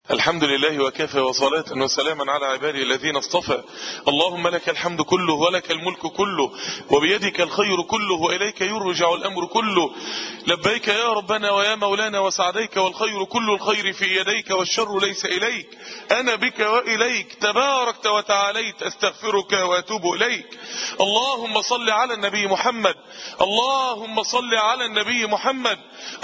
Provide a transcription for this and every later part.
الحمد لله وكفى وصلاة وسلاما على عباده الذين اصطفى اللهم لك الحمد كله ولك الملك كله وبيدك الخير كله وإليك يرجع الأمر كله لبيك يا ربنا ويا مولانا وسعديك والخير كل الخير في يديك والشر ليس إليك أنا بك وإليك تباركت وتعاليت أستغفرك وأتوب إليك اللهم صل على النبي محمد اللهم صل على النبي محمد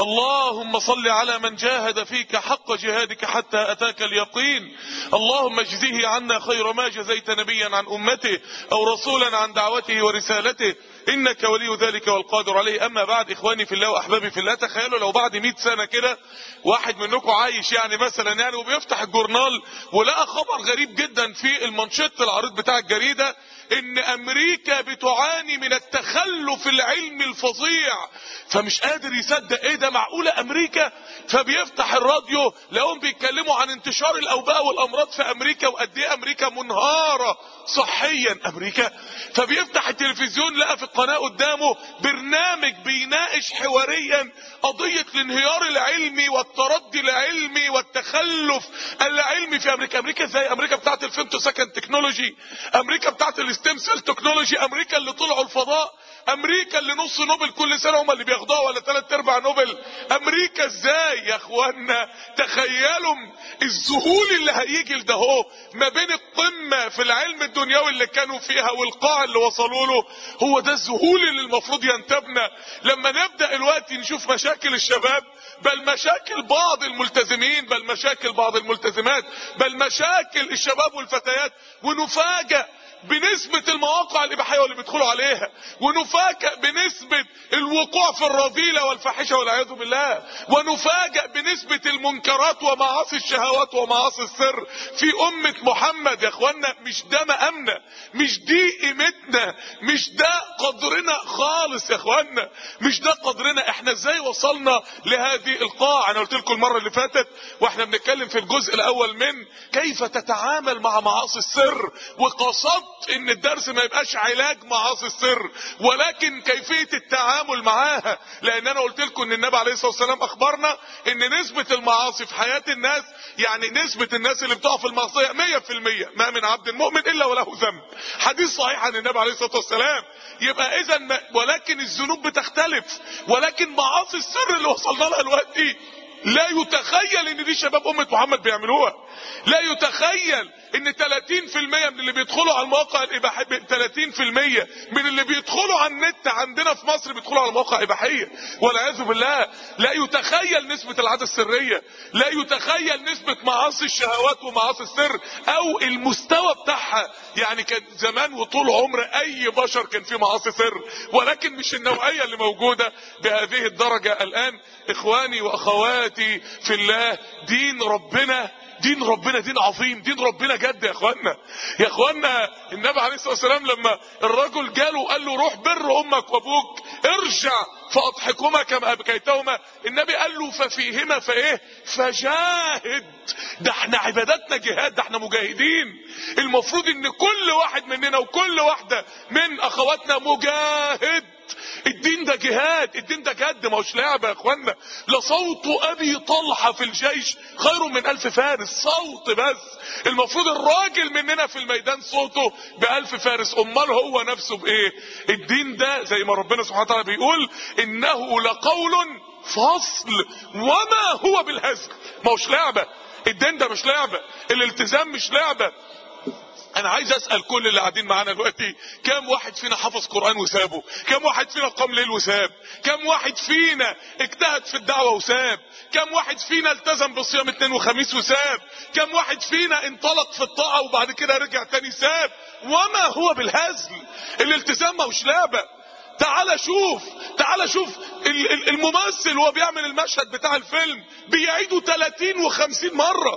اللهم صل على من جاهد فيك حق جهادك حتى أتاك اليقين اللهم اجزه عنا خير ما جزيت نبيا عن أمته أو رسولا عن دعوته ورسالته إنك ولي ذلك والقادر عليه أما بعد إخواني في الله وأحبابي في الله تخيلوا لو بعد 100 سنة كده واحد منكم عايش يعني مثلا يعني وبيفتح الجورنال ولقى خبر غريب جدا في المانشيت العريض بتاع الجريدة ان امريكا بتعاني من التخلف العلمي الفظيع فمش قادر يصدق ايه ده معقولة امريكا فبيفتح الراديو لقوهم بيتكلموا عن انتشار الاوباء والامراض في امريكا وقد ايه امريكا منهارة صحيا امريكا فبيفتح التلفزيون لقى في القناة قدامه برنامج بيناقش حواريا قضية الانهيار العلمي والتردي العلمي والتخلف العلمي في امريكا امريكا ازاي امريكا بتاعت الفيمتو سكند تكنولوجي امريكا بتاعت الستيم سيل تكنولوجي امريكا اللي طلعوا الفضاء امريكا اللي نص نوبل كل سنه هم اللي بياخدوها ولا ثلاث ارباع نوبل امريكا ازاي يا اخوانا تخيلوا الذهول اللي هيجي لده هو ما بين القمه في العلم الدنيوي اللي كانوا فيها والقاع اللي وصلوا له هو ده الذهول اللي المفروض ينتابنا لما نبدا الوقت نشوف مشاكل الشباب بل مشاكل بعض الملتزمين بل مشاكل بعض الملتزمات بل مشاكل الشباب والفتيات ونفاجأ بنسبة المواقع الإباحية واللي بيدخلوا عليها ونفاجأ بنسبة الوقوع في الرذيلة والفاحشة والعياذ بالله ونفاجأ بنسبة المنكرات ومعاصي الشهوات ومعاصي السر في أمة محمد يا اخوانا مش ده مقامنا مش دي قيمتنا مش ده قدرنا خالص يا اخوانا مش ده قدرنا احنا ازاي وصلنا لهذه القاع انا قلت لكم المرة اللي فاتت واحنا بنتكلم في الجزء الاول من كيف تتعامل مع معاصي السر وقصدت ان الدرس ما يبقاش علاج معاصي السر ولكن كيفية التعامل معاها لان انا قلت لكم ان النبي عليه الصلاة والسلام اخبرنا ان نسبة المعاصي في حياة الناس يعني نسبة الناس اللي بتقع في المعصية 100% ما من عبد مؤمن الا وله ذنب حديث صحيح عن النبي عليه الصلاة والسلام يبقى اذا ولكن الذنوب بتختلف ولكن معاصي السر اللي وصلنا لها دلوقتي لا يتخيل ان دي شباب امة محمد بيعملوها لا يتخيل ان 30% من اللي بيدخلوا على المواقع الاباحيه 30% من اللي بيدخلوا على النت عندنا في مصر بيدخلوا على مواقع اباحيه والعياذ بالله لا يتخيل نسبه العاده السريه لا يتخيل نسبه معاصي الشهوات ومعاصي السر او المستوى بتاعها يعني كان زمان وطول عمر اي بشر كان فيه معاصي سر ولكن مش النوعيه اللي موجوده بهذه الدرجه الان اخواني واخواتي في الله دين ربنا دين ربنا دين عظيم دين ربنا جد يا اخوانا يا اخوانا النبي عليه الصلاه والسلام لما الرجل جاله وقال له روح بر امك وابوك ارجع فاضحكهما كما ابكيتهما النبي قال له ففيهما فايه فجاهد ده احنا عباداتنا جهاد ده احنا مجاهدين المفروض ان كل واحد مننا وكل واحده من اخواتنا مجاهد الدين ده جهاد الدين ده جد ما هوش لعبه يا اخوانا لصوت ابي طلحه في الجيش خير من الف فارس صوت بس المفروض الراجل مننا في الميدان صوته بألف فارس امال هو نفسه بايه الدين ده زي ما ربنا سبحانه وتعالى بيقول انه لقول فصل وما هو بالهزل ما هوش لعبه الدين ده مش لعبه الالتزام مش لعبه انا عايز اسال كل اللي قاعدين معانا دلوقتي كم واحد فينا حفظ قران وسابه كم واحد فينا قام ليل وساب كم واحد فينا اجتهد في الدعوه وساب كم واحد فينا التزم بصيام اثنين وخميس وساب كم واحد فينا انطلق في الطاعه وبعد كده رجع تاني ساب وما هو بالهزل الالتزام مش لعبه تعال شوف تعال شوف الممثل وهو بيعمل المشهد بتاع الفيلم بيعيده 30 و50 مره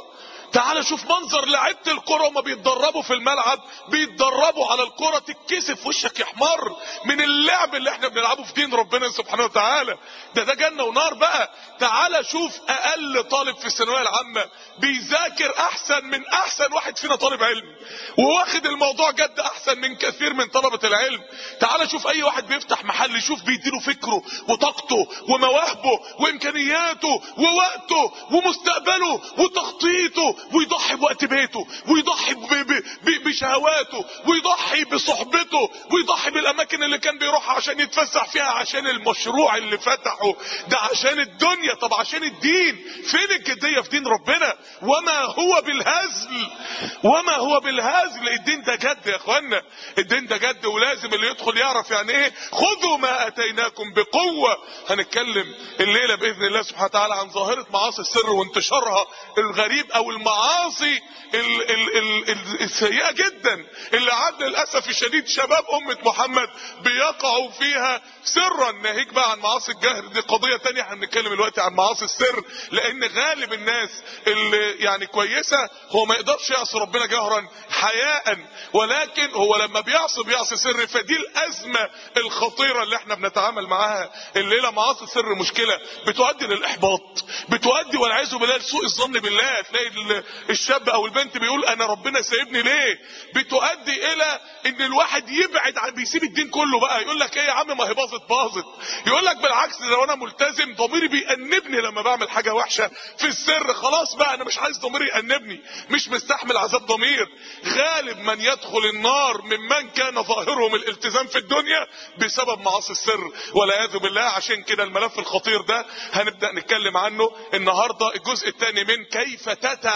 تعال شوف منظر لعيبه الكره وما بيتدربوا في الملعب بيتدربوا على الكره تتكسف وشك يحمر من اللعب اللي احنا بنلعبه في دين ربنا سبحانه وتعالى ده ده جنه ونار بقى تعال شوف اقل طالب في الثانويه العامه بيذاكر احسن من احسن واحد فينا طالب علم وواخد الموضوع جد احسن من كثير من طلبه العلم تعال شوف اي واحد بيفتح محل شوف بيديله فكره وطاقته ومواهبه وامكانياته ووقته ومستقبله وتخطيطه ويضحي بوقت بيته ويضحي ب- ب- ب- بشهواته ويضحي بصحبته ويضحي بالاماكن اللي كان بيروحها عشان يتفسح فيها عشان المشروع اللي فتحه ده عشان الدنيا طب عشان الدين فين الجديه في دين ربنا وما هو بالهزل وما هو بالهزل الدين ده جد يا اخوانا الدين ده جد ولازم اللي يدخل يعرف يعني ايه خذوا ما اتيناكم بقوه هنتكلم الليله باذن الله سبحانه وتعالى عن ظاهره معاصي السر وانتشارها الغريب او المعاصي ال ال ال ال السيئه جدا اللي عاد للاسف الشديد شباب امه محمد بيقعوا فيها سرا ناهيك بقى عن معاصي الجهر دي قضيه تانية احنا هنتكلم دلوقتي عن معاصي السر لان غالب الناس اللي يعني كويسه هو ما يقدرش يعصي ربنا جهرا حياء ولكن هو لما بيعصي بيعصي سر فدي الازمه الخطيره اللي احنا بنتعامل معاها الليله معاصي السر مشكله بتؤدي للاحباط بتؤدي والعياذ بالله لسوء الظن بالله تلاقي ال- الشاب او البنت بيقول انا ربنا سايبني ليه بتؤدي الى ان الواحد يبعد عن بيسيب الدين كله بقى يقول لك ايه يا عم ما هي باظت باظت يقول لك بالعكس لو انا ملتزم ضميري بيأنبني لما بعمل حاجه وحشه في السر خلاص بقى انا مش عايز ضميري يأنبني مش مستحمل عذاب ضمير غالب من يدخل النار ممن كان ظاهرهم الالتزام في الدنيا بسبب معاصي السر والعياذ بالله عشان كده الملف الخطير ده هنبدا نتكلم عنه النهارده الجزء الثاني من كيف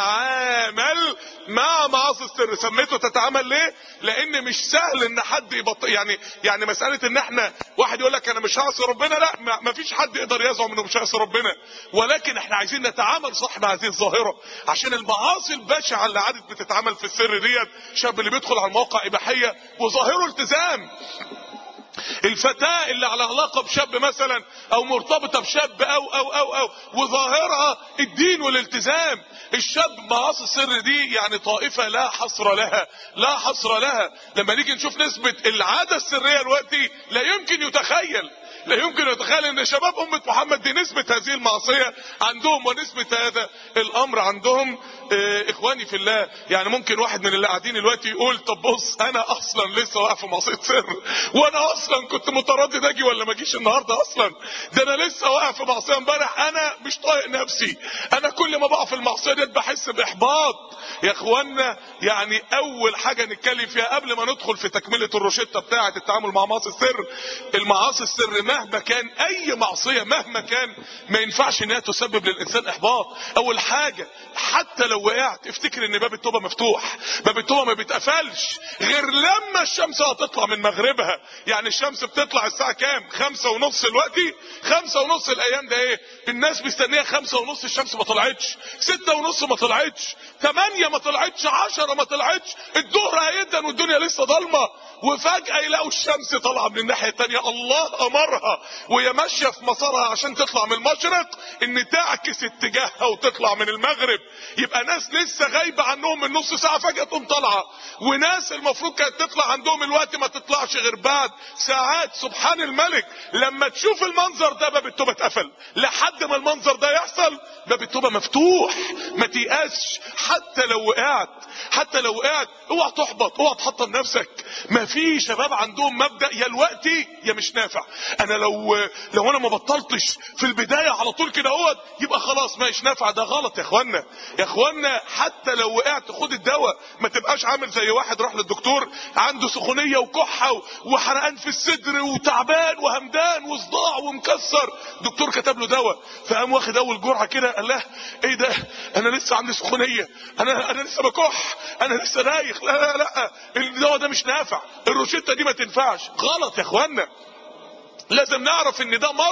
تتعامل مع معاصي السر سميته تتعامل ليه لان مش سهل ان حد يبط يعني يعني مساله ان احنا واحد يقول لك انا مش هعصي ربنا لا ما ما فيش حد يقدر يزعم انه مش هيعصي ربنا ولكن احنا عايزين نتعامل صح مع هذه الظاهره عشان المعاصي البشعه اللي عادت بتتعمل في السر ديت شاب اللي بيدخل على المواقع اباحيه وظاهره التزام الفتاة اللي على علاقة بشاب مثلا او مرتبطة بشاب او او او او وظاهرها الدين والالتزام الشاب معاصي السر دي يعني طائفة لا حصر لها لا حصر لها لما نيجي نشوف نسبة العادة السرية دلوقتي لا يمكن يتخيل لا يمكن يتخيل ان شباب امة محمد دي نسبة هذه المعصية عندهم ونسبة هذا الامر عندهم اه اخواني في الله يعني ممكن واحد من اللي قاعدين دلوقتي يقول طب بص انا اصلا لسه واقع في معصية سر وانا اصلا كنت متردد اجي ولا ما اجيش النهارده اصلا ده انا لسه واقع في معصية امبارح انا مش طايق نفسي انا كل ما بقع في المعصية ديت بحس باحباط يا اخوانا يعني اول حاجة نتكلم فيها قبل ما ندخل في تكملة الروشتة بتاعة التعامل مع معاصي السر المعاصي السر مهما كان اي معصية مهما كان ما ينفعش انها تسبب للانسان احباط اول حاجة حتى لو وقعت افتكر ان باب التوبة مفتوح باب التوبة ما بيتقفلش غير لما الشمس هتطلع من مغربها يعني الشمس بتطلع الساعة كام خمسة ونص دلوقتي خمسة ونص الايام ده ايه الناس مستنية خمسة ونص الشمس ما طلعتش ستة ونص ما طلعتش تمانية ما طلعتش عشرة ما طلعتش الظهر هيدا والدنيا لسه ضلمة وفجأة يلاقوا الشمس طالعة من الناحية التانية الله أمرها وهي ماشية في مسارها عشان تطلع من المشرق إن تعكس اتجاهها وتطلع من المغرب يبقى ناس لسه غايبة عنهم من نص ساعة فجأة تقوم طالعة وناس المفروض كانت تطلع عندهم الوقت ما تطلعش غير بعد ساعات سبحان الملك لما تشوف المنظر ده باب التوبة اتقفل لحد ما المنظر ده يحصل باب التوبة مفتوح ما تيأسش حتى لو وقعت حتى لو وقعت اوعى تحبط اوعى تحطم نفسك ما في شباب عندهم مبدا يا الوقت يا مش نافع انا لو لو انا ما بطلتش في البدايه على طول كده اهوت يبقى خلاص مش نافع ده غلط يا اخوانا يا اخوانا حتى لو وقعت خد الدواء ما تبقاش عامل زي واحد راح للدكتور عنده سخونيه وكحه وحرقان في الصدر وتعبان وهمدان وصداع ومكسر دكتور كتب له دواء فقام واخد اول جرعه كده قال له ايه ده انا لسه عندي سخونيه انا انا لسه بكح انا لسه رايخ لا لا لا الدواء ده مش نافع الروشته دي ما تنفعش غلط يا اخوانا لازم نعرف ان ده مرض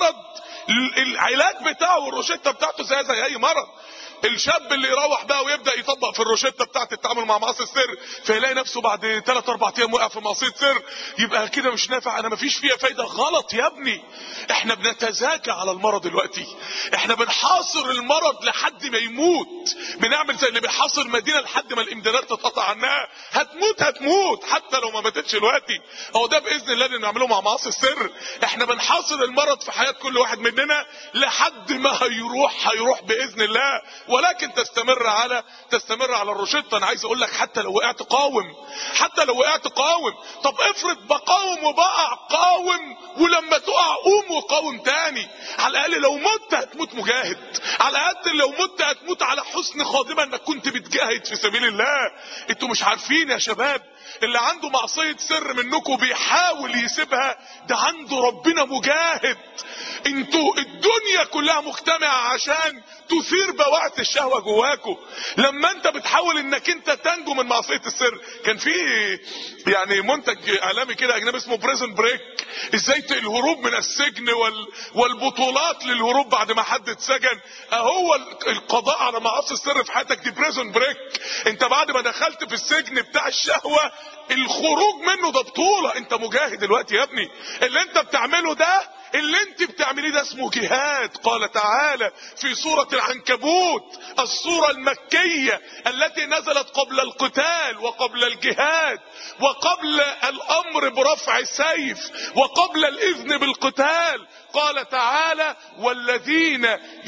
ال- العلاج بتاعه والروشته بتاعته زي زي اي مرض الشاب اللي يروح بقى ويبدا يطبق في الروشته بتاعت التعامل مع معاصي السر فيلاقي نفسه بعد 3 4 ايام وقع في معصيه سر يبقى كده مش نافع انا مفيش فيها فايده غلط يا ابني احنا بنتزاكى على المرض دلوقتي احنا بنحاصر المرض لحد ما يموت بنعمل زي اللي بيحاصر مدينه لحد ما الامدادات تتقطع عنها هتموت هتموت حتى لو ما ماتتش دلوقتي هو ده باذن الله اللي بنعمله مع معاصي السر احنا بنحاصر المرض في حياه كل واحد مننا لحد ما هيروح هيروح باذن الله ولكن تستمر على تستمر على الروشته انا عايز اقول لك حتى لو وقعت قاوم حتى لو وقعت قاوم طب افرض بقاوم وبقع قاوم ولما تقع قوم وقاوم تاني على الاقل لو مت هتموت مجاهد على الاقل لو مت هتموت على حسن خادمه انك كنت بتجاهد في سبيل الله انتوا مش عارفين يا شباب اللي عنده معصيه سر منكم بيحاول يسيبها ده عنده ربنا مجاهد انتوا الدنيا كلها مجتمعة عشان تثير بواعث الشهوة جواكوا لما انت بتحاول انك انت تنجو من معصية السر كان في يعني منتج اعلامي كده اجنبي اسمه بريزون بريك ازاي الهروب من السجن وال والبطولات للهروب بعد ما حد اتسجن اهو القضاء على معاصي السر في حياتك دي بريزون بريك انت بعد ما دخلت في السجن بتاع الشهوة الخروج منه ده بطولة انت مجاهد دلوقتي يا ابني اللي انت بتعمله ده اللي انت بتعمليه ده اسمه جهاد قال تعالى في سورة العنكبوت السورة المكية التي نزلت قبل القتال وقبل الجهاد وقبل الامر برفع السيف وقبل الاذن بالقتال قال تعالى والذين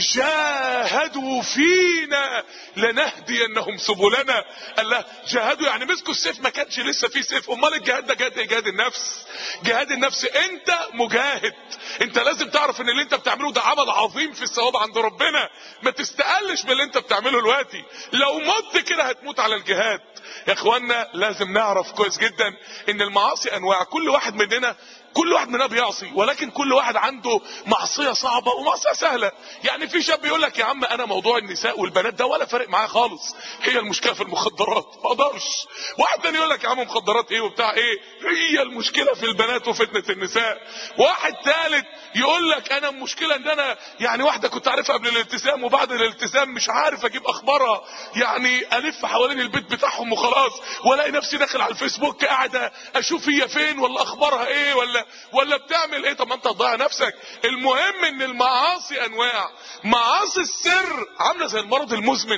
جاهدوا فينا لنهدينهم سبلنا الله جاهدوا يعني مسكوا السيف ما كانش لسه في سيف امال الجهاد ده جهاد جهاد النفس جهاد النفس انت مجاهد انت لازم تعرف ان اللي انت بتعمله ده عمل عظيم في الثواب عند ربنا ما تستقلش باللي انت بتعمله دلوقتي لو مت كده هتموت على الجهاد يا اخوانا لازم نعرف كويس جدا ان المعاصي انواع كل واحد مننا كل واحد مننا بيعصي ولكن كل واحد عنده معصيه صعبه ومعصيه سهله يعني في شاب يقول لك يا عم انا موضوع النساء والبنات ده ولا فارق معايا خالص هي المشكله في المخدرات ما اقدرش واحد تاني يقول لك يا عم مخدرات ايه وبتاع ايه هي المشكله في البنات وفتنه النساء واحد ثالث يقول لك انا المشكله ان انا يعني واحده كنت عارفها قبل الالتزام وبعد الالتزام مش عارف اجيب اخبارها يعني الف حوالين البيت بتاعهم وخلاص والاقي نفسي داخل على الفيسبوك قاعده اشوف هي فين ولا اخبارها ايه ولا ولا بتعمل ايه طب ما انت تضيع نفسك المهم ان المعاصي انواع معاصي السر عامله زي المرض المزمن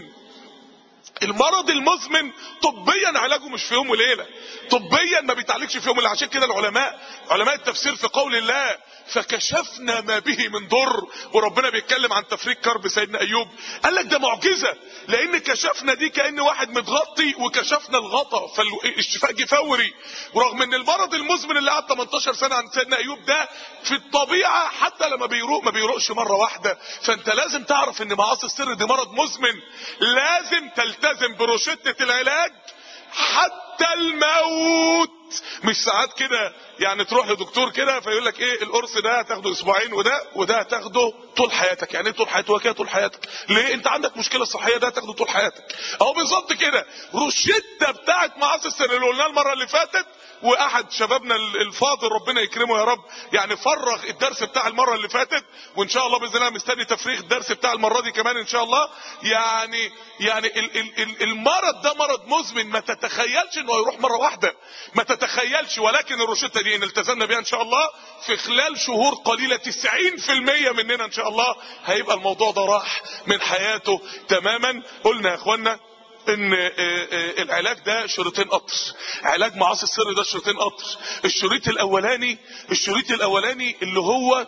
المرض المزمن طبيا علاجه مش في يوم وليله طبيا ما بيتعالجش في يوم وليله عشان كده العلماء علماء التفسير في قول الله فكشفنا ما به من ضر وربنا بيتكلم عن تفريج كرب سيدنا ايوب قال لك ده معجزه لان كشفنا دي كان واحد متغطي وكشفنا الغطا فالشفاء جه فوري ورغم ان المرض المزمن اللي قعد 18 سنه عند سيدنا ايوب ده في الطبيعه حتى لما بيروق ما بيروقش مره واحده فانت لازم تعرف ان معاصي السر دي مرض مزمن لازم تلتزم بروشته العلاج حتى الموت مش ساعات كده يعني تروح لدكتور كده فيقول لك ايه القرص ده هتاخده اسبوعين وده وده هتاخده طول حياتك يعني ايه طول حياتك وكده طول حياتك ليه انت عندك مشكله صحيه ده هتاخده طول حياتك اهو بالظبط كده روشته بتاعت معاصي السر اللي قلناها المره اللي فاتت واحد شبابنا الفاضل ربنا يكرمه يا رب يعني فرغ الدرس بتاع المره اللي فاتت وان شاء الله باذن الله مستني تفريغ الدرس بتاع المره دي كمان ان شاء الله يعني يعني ال ال ال المرض ده مرض مزمن ما تتخيلش انه هيروح مره واحده ما تتخيلش ولكن الروشته دي ان التزمنا بيها ان شاء الله في خلال شهور قليله 90% مننا ان شاء الله هيبقى الموضوع ده راح من حياته تماما قلنا يا اخوانا ان العلاج ده شريطين قطر علاج معاصي السر ده شريطين قطر الشريط الاولاني الشريط الاولاني اللي هو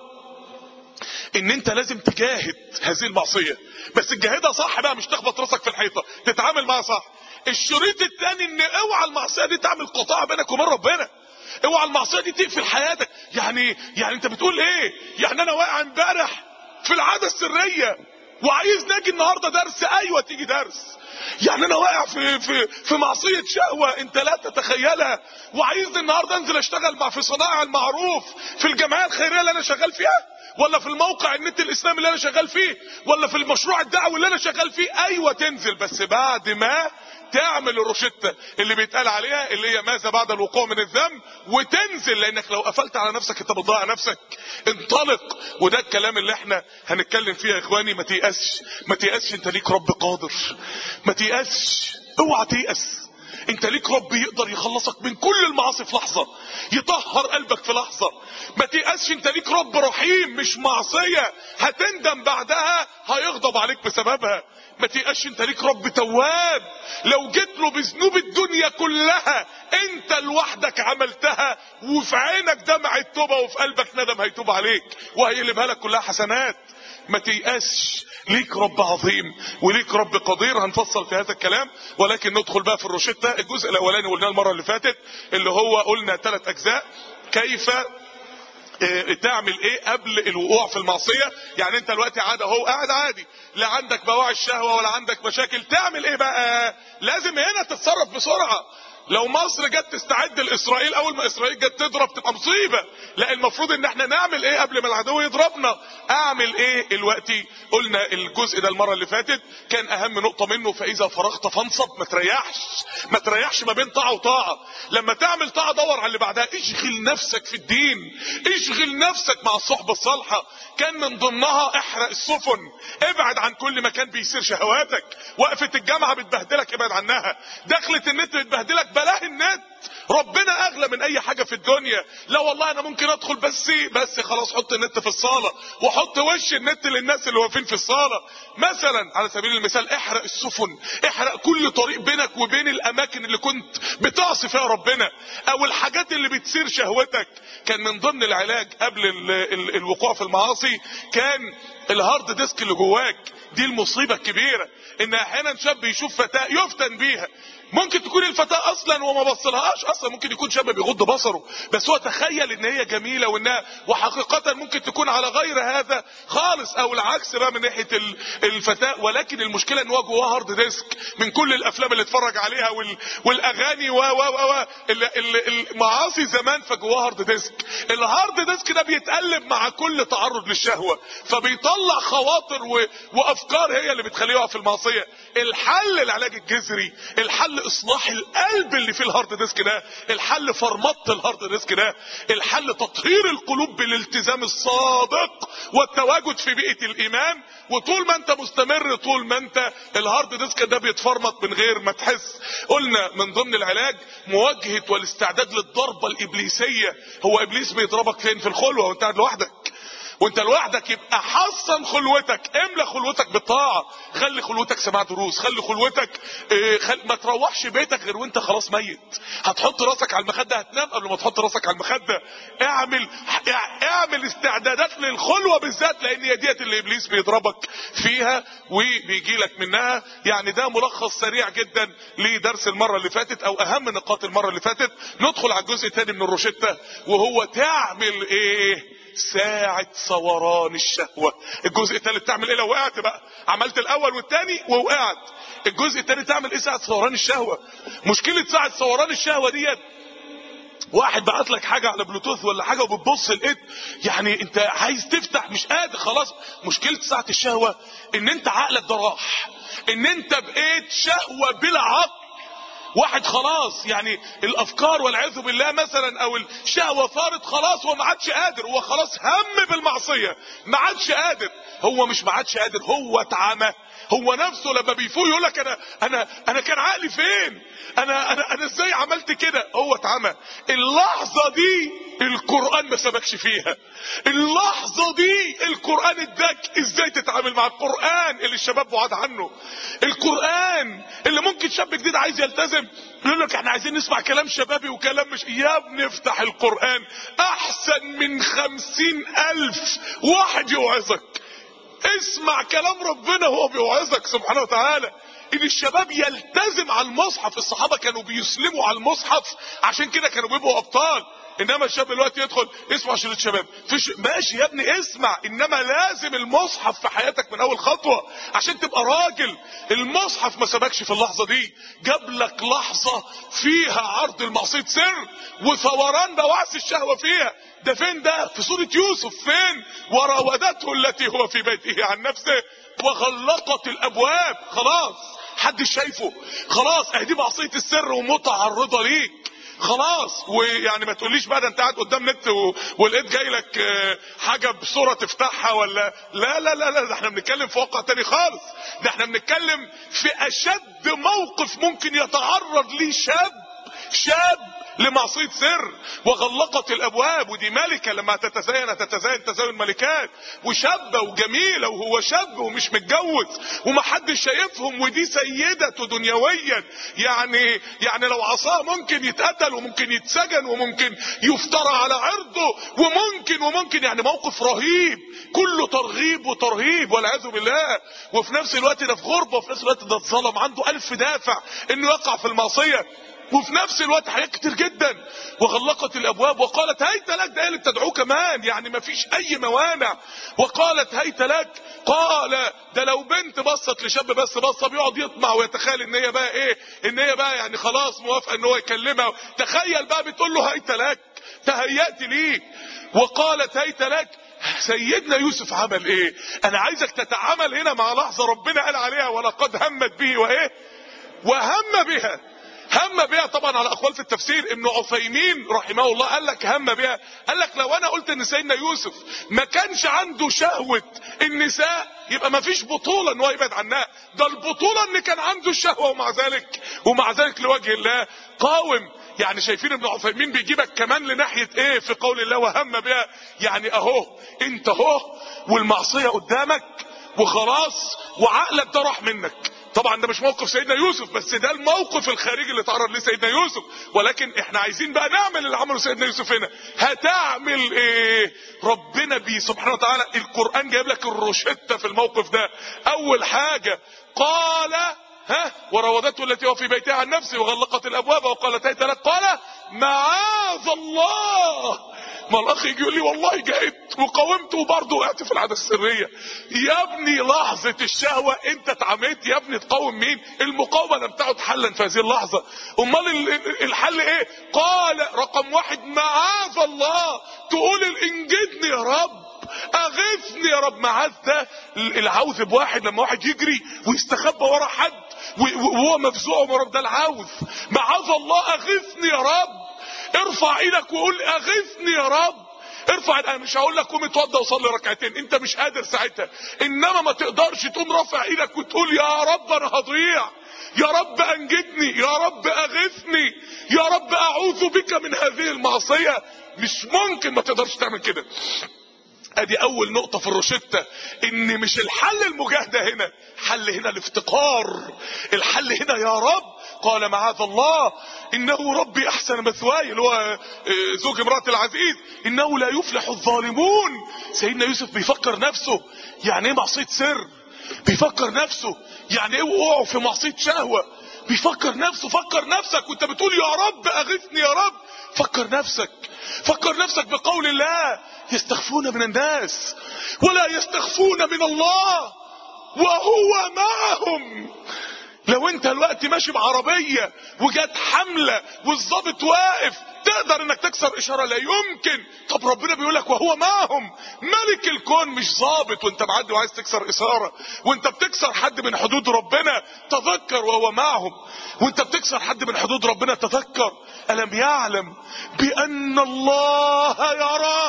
ان انت لازم تجاهد هذه المعصيه بس تجاهدها صح بقى مش تخبط راسك في الحيطه تتعامل معاها صح الشريط الثاني ان اوعى المعصيه دي تعمل قطاع بينك وبين ربنا اوعى المعصيه دي تقفل حياتك يعني يعني انت بتقول ايه يعني انا واقع امبارح في العاده السريه وعايز ناجي النهارده درس ايوه تيجي درس يعني انا واقع في في في معصيه شهوه انت لا تتخيلها وعايزني النهارده انزل اشتغل مع في صناعه المعروف في الجمعيه الخيريه اللي انا شغال فيها ولا في الموقع النت الاسلامي اللي انا شغال فيه ولا في المشروع الدعوي اللي انا شغال فيه ايوه تنزل بس بعد ما تعمل الروشتة اللي بيتقال عليها اللي هي ماذا بعد الوقوع من الذنب وتنزل لانك لو قفلت على نفسك انت بتضيع نفسك انطلق وده الكلام اللي احنا هنتكلم فيه يا اخواني ما تيأسش ما تيأسش انت ليك رب قادر ما تيأسش اوعى تيأس انت ليك رب يقدر يخلصك من كل المعاصي في لحظة يطهر قلبك في لحظة ما تيأسش انت ليك رب رحيم مش معصية هتندم بعدها هيغضب عليك بسببها ما تيأسش انت ليك رب تواب لو جيت له بذنوب الدنيا كلها انت لوحدك عملتها وفي عينك دمع التوبة وفي قلبك ندم هيتوب عليك وهيقلبها لك كلها حسنات ما تيأسش ليك رب عظيم وليك رب قدير هنفصل في هذا الكلام ولكن ندخل بقى في الروشتة الجزء الاولاني قلناه المرة اللي فاتت اللي هو قلنا ثلاث اجزاء كيف اه تعمل ايه قبل الوقوع في المعصية يعني انت دلوقتي عاد اهو قاعد عادي لا عندك بواعي الشهوة ولا عندك مشاكل تعمل ايه بقى لازم هنا تتصرف بسرعة لو مصر جت تستعد لاسرائيل اول ما اسرائيل جت تضرب تبقى مصيبه لا المفروض ان احنا نعمل ايه قبل ما العدو يضربنا اعمل ايه دلوقتي قلنا الجزء ده المره اللي فاتت كان اهم نقطه منه فاذا فرغت فانصب ما تريحش ما تريحش ما بين طاعه وطاعه لما تعمل طاعه دور على اللي بعدها اشغل نفسك في الدين اشغل نفسك مع الصحبه الصالحه كان من ضمنها احرق السفن ابعد عن كل مكان بيصير شهواتك وقفه الجامعه بتبهدلك ابعد عنها دخلة النت بتبهدلك بلاه النت ربنا اغلى من اي حاجة في الدنيا لا والله انا ممكن ادخل بس بس خلاص حط النت في الصالة وحط وش النت للناس اللي واقفين في الصالة مثلا على سبيل المثال احرق السفن احرق كل طريق بينك وبين الاماكن اللي كنت بتعصي فيها ربنا او الحاجات اللي بتثير شهوتك كان من ضمن العلاج قبل ال ال الوقوع في المعاصي كان الهارد ديسك اللي جواك دي المصيبة الكبيرة ان احيانا شاب يشوف فتاة يفتن بيها ممكن تكون الفتاة اصلا وما بصلهاش اصلا ممكن يكون شاب بيغض بصره بس هو تخيل ان هي جميلة وانها وحقيقة ممكن تكون على غير هذا خالص او العكس بقى من ناحية الفتاة ولكن المشكلة ان هو جواه هارد ديسك من كل الافلام اللي اتفرج عليها وال والاغاني و و و المعاصي زمان فجواه هارد ديسك الهارد ديسك ده بيتقلب مع كل تعرض للشهوة فبيطلع خواطر و... وافكار هي اللي بتخليه يقع في المعصية الحل العلاج الجذري الحل اصلاح القلب اللي في الهارد ديسك ده الحل فرمطة الهارد ديسك ده الحل تطهير القلوب بالالتزام الصادق والتواجد في بيئة الايمان وطول ما انت مستمر طول ما انت الهارد ديسك ده بيتفرمط من غير ما تحس قلنا من ضمن العلاج مواجهة والاستعداد للضربة الابليسية هو ابليس بيضربك فين في الخلوة وانت قاعد لوحدك وانت لوحدك يبقى حصن خلوتك املى خلوتك بالطاعه خلي خلوتك سماع دروس خلي خلوتك اه خل... ما تروحش بيتك غير وانت خلاص ميت هتحط راسك على المخده هتنام قبل ما تحط راسك على المخده اعمل اعمل استعدادات للخلوه بالذات لان هي ديت اللي ابليس بيضربك فيها وبيجي لك منها يعني ده ملخص سريع جدا لدرس المره اللي فاتت او اهم نقاط المره اللي فاتت ندخل على الجزء الثاني من الروشته وهو تعمل ايه ساعة صوران الشهوة الجزء الثالث تعمل ايه لو وقعت بقى عملت الاول والثاني ووقعت الجزء الثاني تعمل ايه ساعة صوران الشهوة مشكلة ساعة صوران الشهوة ديت واحد بعت لك حاجة على بلوتوث ولا حاجة وبتبص لقيت يعني انت عايز تفتح مش قادر خلاص مشكلة ساعة الشهوة ان انت عقلك ده راح ان انت بقيت شهوة بلا عقل واحد خلاص يعني الافكار والعياذ بالله مثلا او الشهوه صارت خلاص هو ما عادش قادر هو خلاص هم بالمعصيه ما عادش قادر هو مش ما عادش قادر هو اتعمى هو نفسه لما بيفوق يقول لك انا انا انا كان عقلي فين انا انا انا ازاي عملت كده هو اتعمى اللحظه دي القران ما سبكش فيها اللحظه دي القران اداك ازاي تتعامل مع القران اللي الشباب بعاد عنه القران اللي ممكن شاب جديد عايز يلتزم يقول لك احنا عايزين نسمع كلام شبابي وكلام مش يا ابني افتح القران احسن من خمسين الف واحد يوعظك اسمع كلام ربنا وهو بيوعظك سبحانه وتعالى ان الشباب يلتزم على المصحف الصحابة كانوا بيسلموا على المصحف عشان كده كانوا بيبقوا ابطال انما الشاب دلوقتي يدخل اسمع شريط شباب فيش ماشي يا ابني اسمع انما لازم المصحف في حياتك من اول خطوة عشان تبقى راجل المصحف ما سبكش في اللحظة دي جاب لك لحظة فيها عرض المعصية سر وثوران بوعث الشهوة فيها ده فين ده في سورة يوسف فين وراودته التي هو في بيته عن نفسه وغلقت الابواب خلاص حدش شايفه خلاص اهدي معصيه السر ومتعرضه ليك خلاص ويعني ما تقوليش بقى ده انت قاعد قدام نت و... ولقيت جاي لك آه، حاجه بصوره تفتحها ولا لا لا لا لا ده احنا بنتكلم في واقع تاني خالص ده احنا بنتكلم في اشد موقف ممكن يتعرض ليه شاب شاب لمعصية سر وغلقت الابواب ودي ملكة لما تتزين تتزين تزين ملكات وشابة وجميلة وهو شاب ومش متجوز ومحدش شايفهم ودي سيدة دنيويا يعني يعني لو عصاه ممكن يتقتل وممكن يتسجن وممكن يفترى على عرضه وممكن وممكن يعني موقف رهيب كله ترغيب وترهيب والعياذ بالله وفي نفس الوقت ده في غربة وفي نفس الوقت ده اتظلم عنده ألف دافع انه يقع في المعصية وفي نفس الوقت حاجات كتير جدا وغلقت الابواب وقالت هيت لك ده هي اللي بتدعوه كمان يعني ما فيش اي موانع وقالت هيت لك قال ده لو بنت بصت لشاب بس بصه بيقعد يطمع ويتخيل ان هي بقى ايه ان هي بقى يعني خلاص موافقه ان هو يكلمها تخيل بقى بتقول له هيت لك تهيأت ليك وقالت هيت لك سيدنا يوسف عمل ايه انا عايزك تتعامل هنا مع لحظه ربنا قال عليها ولقد همت به وايه وهم بها هم بها طبعا على اقوال في التفسير ابن عثيمين رحمه الله قال لك هم بها قال لك لو انا قلت ان سيدنا يوسف ما كانش عنده شهوة النساء يبقى ما فيش بطولة ان هو يبعد عنها ده البطولة ان كان عنده الشهوة ومع ذلك ومع ذلك لوجه الله قاوم يعني شايفين ابن عثيمين بيجيبك كمان لناحية ايه في قول الله وهم بها يعني اهو انت اهو والمعصية قدامك وخلاص وعقلك ده راح منك طبعا ده مش موقف سيدنا يوسف بس ده الموقف الخارجي اللي تعرض ليه سيدنا يوسف ولكن احنا عايزين بقى نعمل اللي عمله سيدنا يوسف هنا هتعمل ايه ربنا بيه سبحانه وتعالى القرآن جايب لك الروشتة في الموقف ده اول حاجة قال ها وراودته التي هو في بيتها عن نفسه وغلقت الابواب وقالت هيت لك قال معاذ الله ما الاخ يجي يقول لي والله جاهدت وقاومت وبرضه وقعت في العاده السريه يا ابني لحظه الشهوه انت اتعميت يا ابني تقاوم مين المقاومه لم تعد حلا في هذه اللحظه امال ال- ال- الحل ايه قال رقم واحد معاذ الله تقول انجدني يا رب اغثني يا رب معاذ ده العوذ بواحد لما واحد يجري ويستخبى ورا حد و- و- وهو مفزوع من رب ده العوذ معاذ الله اغثني يا رب ارفع ايدك وقول اغثني يا رب ارفع انا مش هقول لك قوم اتوضى وصلي ركعتين انت مش قادر ساعتها انما ما تقدرش تقوم رافع ايدك وتقول يا رب انا هضيع يا رب انجدني يا رب اغثني يا رب اعوذ بك من هذه المعصيه مش ممكن ما تقدرش تعمل كده ادي اول نقطة في الروشتة ان مش الحل المجاهدة هنا حل هنا الافتقار الحل هنا يا رب قال معاذ الله انه ربي احسن مثواي اللي هو آه، زوج امرأة العزيز انه لا يفلح الظالمون سيدنا يوسف بيفكر نفسه يعني ايه معصية سر بيفكر نفسه يعني ايه وقوعه في معصية شهوة بيفكر نفسه فكر نفسك وانت بتقول يا رب اغثني يا رب فكر نفسك فكر نفسك بقول الله يستخفون من الناس ولا يستخفون من الله وهو معهم لو انت الوقت ماشي بعربية وجات حملة والظابط واقف تقدر انك تكسر اشارة لا يمكن طب ربنا بيقول لك وهو معهم ملك الكون مش ظابط وانت معدي وعايز تكسر اشارة وانت بتكسر حد من حدود ربنا تذكر وهو معهم وانت بتكسر حد من حدود ربنا تذكر الم يعلم بان الله يرى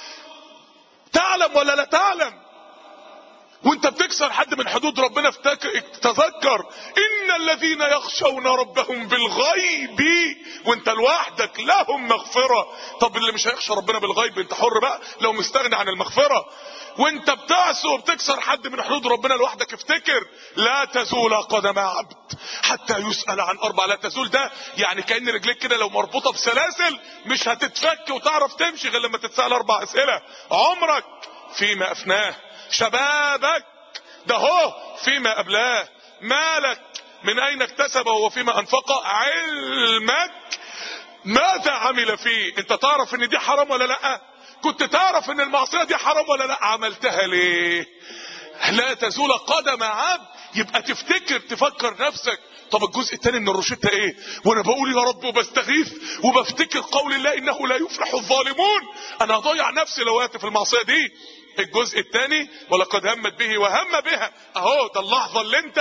تعلم ولا لا تعلم وانت بتكسر حد من حدود ربنا افتكر تذكر ان الذين يخشون ربهم بالغيب وانت لوحدك لهم مغفرة طب اللي مش هيخشى ربنا بالغيب انت حر بقى لو مستغني عن المغفرة وانت بتعصي وبتكسر حد من حدود ربنا لوحدك افتكر لا تزول قدم عبد حتى يسأل عن اربع لا تزول ده يعني كأن رجليك كده لو مربوطة بسلاسل مش هتتفك وتعرف تمشي غير لما تتسأل اربع اسئلة عمرك فيما افناه شبابك ده هو فيما أبلاه مالك من أين اكتسبه وفيما أنفقه علمك ماذا عمل فيه انت تعرف ان دي حرام ولا لا كنت تعرف ان المعصية دي حرام ولا لا عملتها ليه لا تزول قدم عبد يبقى تفتكر تفكر نفسك طب الجزء الثاني من الروشته ايه وانا بقول يا رب وبستغيث وبفتكر قول الله انه لا يفلح الظالمون انا هضيع نفسي لو وقعت في المعصيه دي الجزء الثاني ولقد همت به وهم بها اهو ده اللحظه اللي انت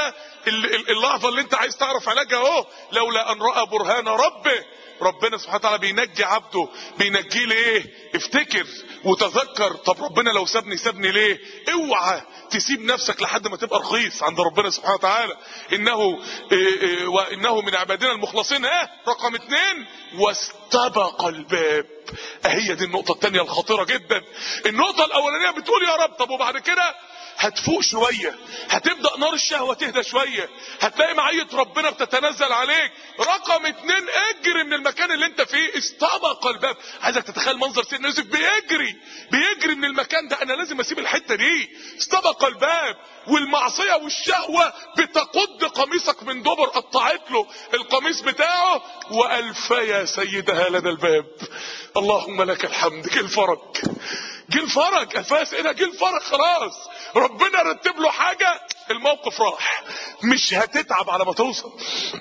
ال- ال- اللحظه اللي انت عايز تعرف علاجها اهو لولا ان راى برهان ربه ربنا سبحانه وتعالى بينجي عبده بينجيه ليه افتكر وتذكر طب ربنا لو سابني سابني ليه اوعى تسيب نفسك لحد ما تبقى رخيص عند ربنا سبحانه وتعالى انه إيه إيه وانه من عبادنا المخلصين ها رقم اتنين واستبق الباب اهي دي النقطة التانية الخطيرة جدا النقطة الاولانية بتقول يا رب طب وبعد كده هتفوق شوية هتبدأ نار الشهوة تهدى شوية هتلاقي معية ربنا بتتنزل عليك رقم اتنين اجري من المكان اللي انت فيه استبق الباب عايزك تتخيل منظر سيدنا يوسف بيجري بيجري من المكان ده انا لازم اسيب الحتة دي استبق الباب والمعصية والشهوة بتقد قميصك من دبر قطعت له القميص بتاعه والفيا سيدها لدى الباب اللهم لك الحمد جه الفرج جه الفرج الفيا سيدها جه الفرج خلاص ربنا رتب له حاجة الموقف راح مش هتتعب على ما توصل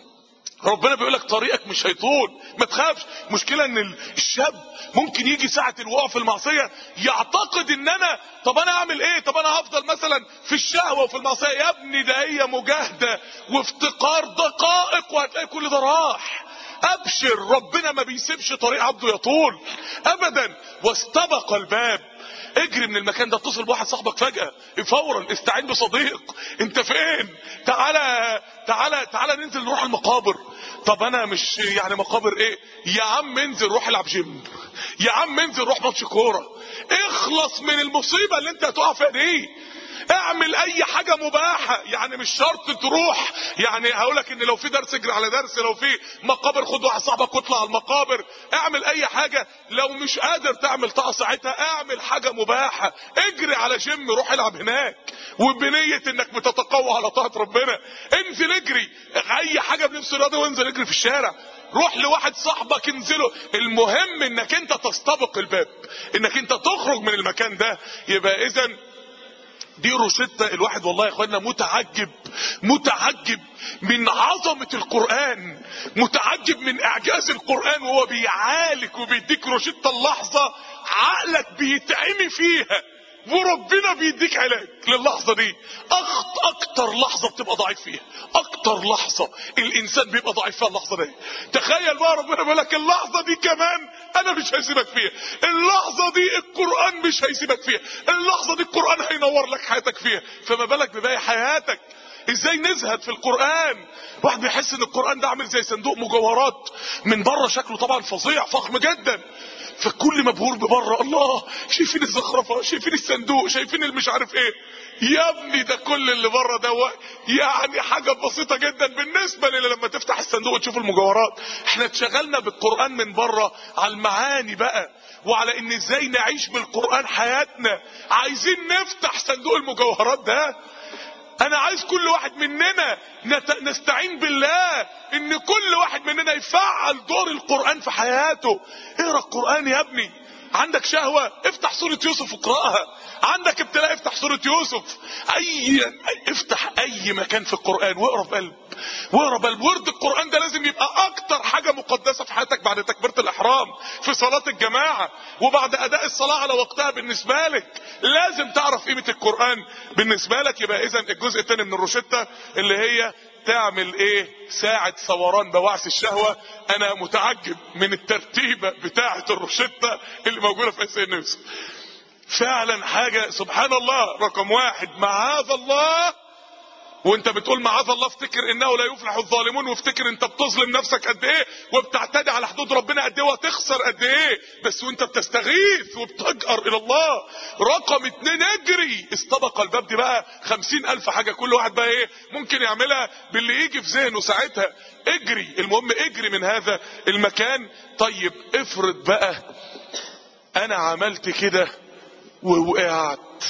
ربنا بيقول لك طريقك مش هيطول ما تخافش مشكلة ان الشاب ممكن يجي ساعة الوقوع في المعصية يعتقد ان انا طب انا اعمل ايه طب انا هفضل مثلا في الشهوة وفي المعصية يا ابني ده هي مجاهدة وافتقار دقائق وهتلاقي كل ده راح ابشر ربنا ما بيسيبش طريق عبده يطول ابدا واستبق الباب اجري من المكان ده اتصل بواحد صاحبك فجأة فورا استعين بصديق انت فين تعالى تعالى تعالى ننزل نروح المقابر طب انا مش يعني مقابر ايه يا عم انزل روح العب جيم يا عم انزل روح ماتش كوره اخلص من المصيبه اللي انت هتقع فيها دي اعمل اي حاجة مباحة يعني مش شرط تروح يعني هقولك ان لو في درس اجري على درس لو في مقابر خد واحد صاحبك واطلع على المقابر اعمل اي حاجة لو مش قادر تعمل طاقة ساعتها اعمل حاجة مباحة اجري على جيم روح العب هناك وبنية انك بتتقوى على طاعة ربنا انزل اجري اي حاجة بنفس الرياضة وانزل اجري في الشارع روح لواحد صاحبك انزله المهم انك انت تستبق الباب انك انت تخرج من المكان ده يبقى اذا دي روشتة الواحد والله يا اخوانا متعجب متعجب من عظمة القرآن متعجب من اعجاز القرآن وهو بيعالج وبيديك روشتة اللحظة عقلك بيتعمي فيها وربنا بيديك علاج للحظة دي أخت اكتر لحظة بتبقى ضعيف فيها اكتر لحظة الانسان بيبقى ضعيف فيها اللحظة دي تخيل بقى ربنا بيقول لك اللحظة دي كمان انا مش هسيبك فيها اللحظة دي القرآن مش هيسيبك فيها اللحظة دي القرآن هينور لك حياتك فيها فما بالك بباقي حياتك ازاي نزهد في القرآن واحد بيحس ان القرآن ده عامل زي صندوق مجوهرات من بره شكله طبعا فظيع فخم جدا فالكل مبهور ببره الله شايفين الزخرفه شايفين الصندوق شايفين المش عارف ايه يا ابني ده كل اللي بره ده و... يعني حاجه بسيطه جدا بالنسبه للي لما تفتح الصندوق وتشوف المجوهرات احنا اتشغلنا بالقران من بره على المعاني بقى وعلى ان ازاي نعيش بالقران حياتنا عايزين نفتح صندوق المجوهرات ده انا عايز كل واحد مننا نت... نستعين بالله ان كل واحد مننا يفعل دور القرآن في حياته اقرا القرآن يا ابني عندك شهوة افتح سورة يوسف اقرأها عندك ابتلاء افتح سورة يوسف اي افتح اي مكان في القرآن واقرا بقلب واقرا بقلب ورد القرآن ده لازم يبقى اكتر حاجة مقدسة في حياتك بعد تكبيرة الاحرام في صلاة الجماعة وبعد اداء الصلاة على وقتها بالنسبة لك لازم تعرف قيمة القرآن بالنسبة لك يبقى اذا الجزء الثاني من الروشتة اللي هي تعمل ايه ساعة ثوران بواعث الشهوة انا متعجب من الترتيبة بتاعة الروشتة اللي موجودة في سيدنا يوسف فعلا حاجة سبحان الله رقم واحد معاذ الله وانت بتقول معاذ الله افتكر انه لا يفلح الظالمون وافتكر انت بتظلم نفسك قد ايه وبتعتدي على حدود ربنا قد ايه وتخسر قد ايه بس وانت بتستغيث وبتجأر الى الله رقم اتنين اجري استبق الباب دي بقى خمسين الف حاجة كل واحد بقى ايه ممكن يعملها باللي يجي في ذهنه ساعتها اجري المهم اجري من هذا المكان طيب افرض بقى انا عملت كده ووقعت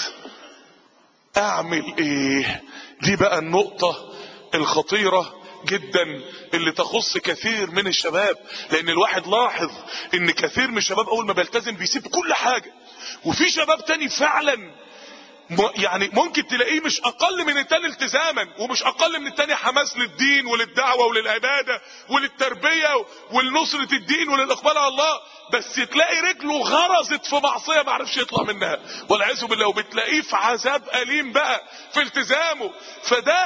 اعمل ايه دي بقى النقطة الخطيرة جدا اللي تخص كثير من الشباب لان الواحد لاحظ ان كثير من الشباب اول ما بيلتزم بيسيب كل حاجة وفي شباب تاني فعلا يعني ممكن تلاقيه مش اقل من التاني التزاما ومش اقل من التاني حماس للدين وللدعوة وللعبادة وللتربية ولنصرة الدين وللاقبال على الله بس تلاقي رجله غرزت في معصية ما عرفش يطلع منها والعياذ بالله وبتلاقيه في عذاب أليم بقى في التزامه فده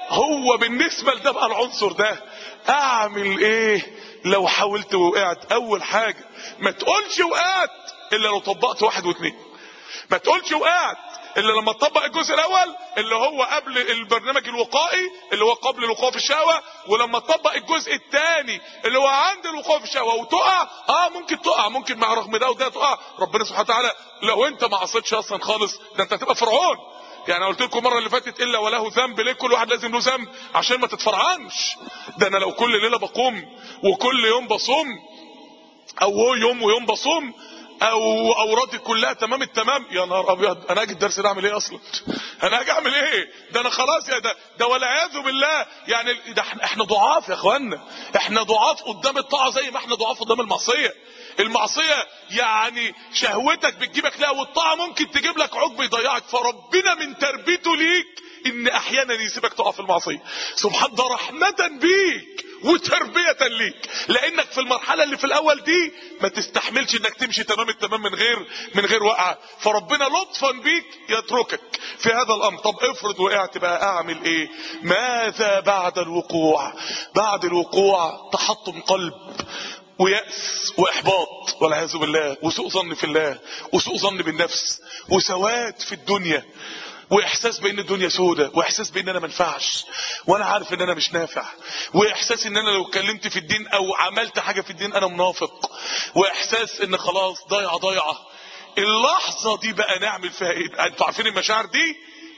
هو بالنسبة لده بقى العنصر ده اعمل ايه لو حاولت وقعت اول حاجة ما تقولش وقعت الا لو طبقت واحد واثنين ما تقولش وقعت الا لما تطبق الجزء الاول اللي هو قبل البرنامج الوقائي اللي هو قبل الوقوع في الشهوه ولما تطبق الجزء الثاني اللي هو عند الوقوع في الشهوه وتقع اه ممكن تقع ممكن مع رغم ده وده تقع ربنا سبحانه وتعالى لو انت ما عصيتش اصلا خالص ده انت هتبقى فرعون يعني قلت لكم المره اللي فاتت الا وله ذنب ليه كل واحد لازم له ذنب عشان ما تتفرعنش ده انا لو كل ليله بقوم وكل يوم بصوم او هو يوم ويوم بصوم او اورادي كلها تمام التمام يا نهار ابيض انا اجي الدرس ده اعمل ايه اصلا انا اجي اعمل ايه ده انا خلاص يا ده ده والعياذ بالله يعني ده احنا احنا ضعاف يا اخوانا احنا ضعاف قدام الطاعه زي ما احنا ضعاف قدام المعصيه المعصيه يعني شهوتك بتجيبك لها والطاعه ممكن تجيب لك عقب يضيعك فربنا من تربيته ليك ان احيانا يسيبك تقع في المعصيه سبحان ده رحمه بيك وتربية ليك لانك في المرحلة اللي في الاول دي ما تستحملش انك تمشي تمام التمام من غير من غير وقعة فربنا لطفا بيك يتركك في هذا الامر طب افرض وقعت بقى اعمل ايه ماذا بعد الوقوع بعد الوقوع تحطم قلب ويأس وإحباط والعياذ بالله وسوء ظن في الله وسوء ظن بالنفس وسواد في الدنيا واحساس بان الدنيا سودة واحساس بان انا منفعش وانا عارف ان انا مش نافع واحساس ان انا لو اتكلمت في الدين او عملت حاجة في الدين انا منافق واحساس ان خلاص ضايعة ضايعة اللحظة دي بقى نعمل فيها ايه انتوا عارفين المشاعر دي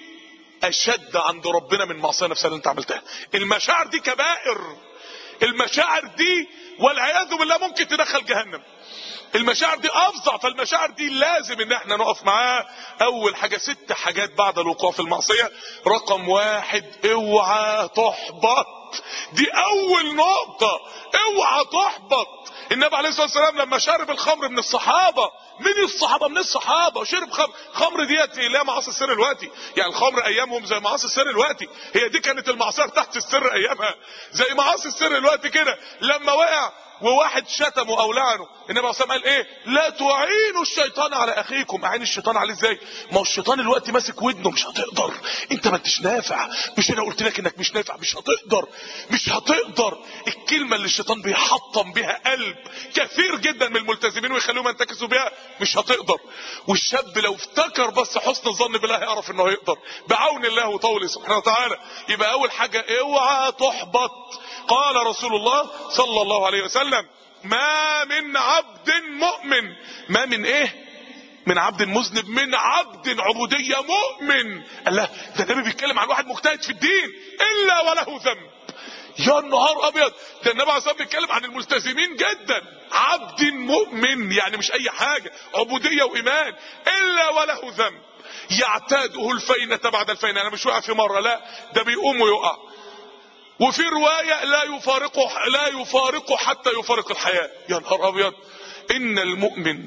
اشد عند ربنا من معصية نفسها اللي انت عملتها المشاعر دي كبائر المشاعر دي والعياذ بالله ممكن تدخل جهنم المشاعر دي افظع فالمشاعر دي لازم ان احنا نقف معاها اول حاجة ست حاجات بعد الوقوع في المعصية رقم واحد اوعى تحبط دي اول نقطة اوعى تحبط النبي عليه الصلاة والسلام لما شرب الخمر من الصحابة من الصحابة من الصحابة شرب خمر خمر ديت لا معاصي السر الوقتي يعني الخمر ايامهم زي معاصي السر الوقتي هي دي كانت المعصية تحت السر ايامها زي معاصي السر الوقتي كده لما وقع وواحد شتمه او لعنه النبي عليه الصلاه قال ايه لا تعينوا الشيطان على اخيكم اعين الشيطان عليه ازاي ما هو الشيطان الوقت ماسك ودنه مش هتقدر انت ما انتش نافع مش انا قلت لك انك مش نافع مش هتقدر مش هتقدر الكلمه اللي الشيطان بيحطم بها قلب كثير جدا من الملتزمين ويخليهم ينتكسوا بها مش هتقدر والشاب لو افتكر بس حسن الظن بالله يعرف انه هيقدر بعون الله وطوله سبحانه وتعالى يبقى اول حاجه اوعى تحبط قال رسول الله صلى الله عليه وسلم ما من عبد مؤمن ما من ايه من عبد مذنب من عبد عبودية مؤمن الله ده النبي بيتكلم عن واحد مجتهد في الدين الا وله ذنب يا نهار ابيض ده النبي عليه الصلاه بيتكلم عن الملتزمين جدا عبد مؤمن يعني مش اي حاجه عبوديه وايمان الا وله ذنب يعتاده الفينة بعد الفينة انا مش وقع في مره لا ده بيقوم ويقع وفي رواية لا يفارقه لا يفارقه حتى يفارق الحياة يا نهار أبيض إن المؤمن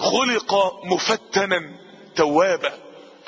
خلق مفتنا توابا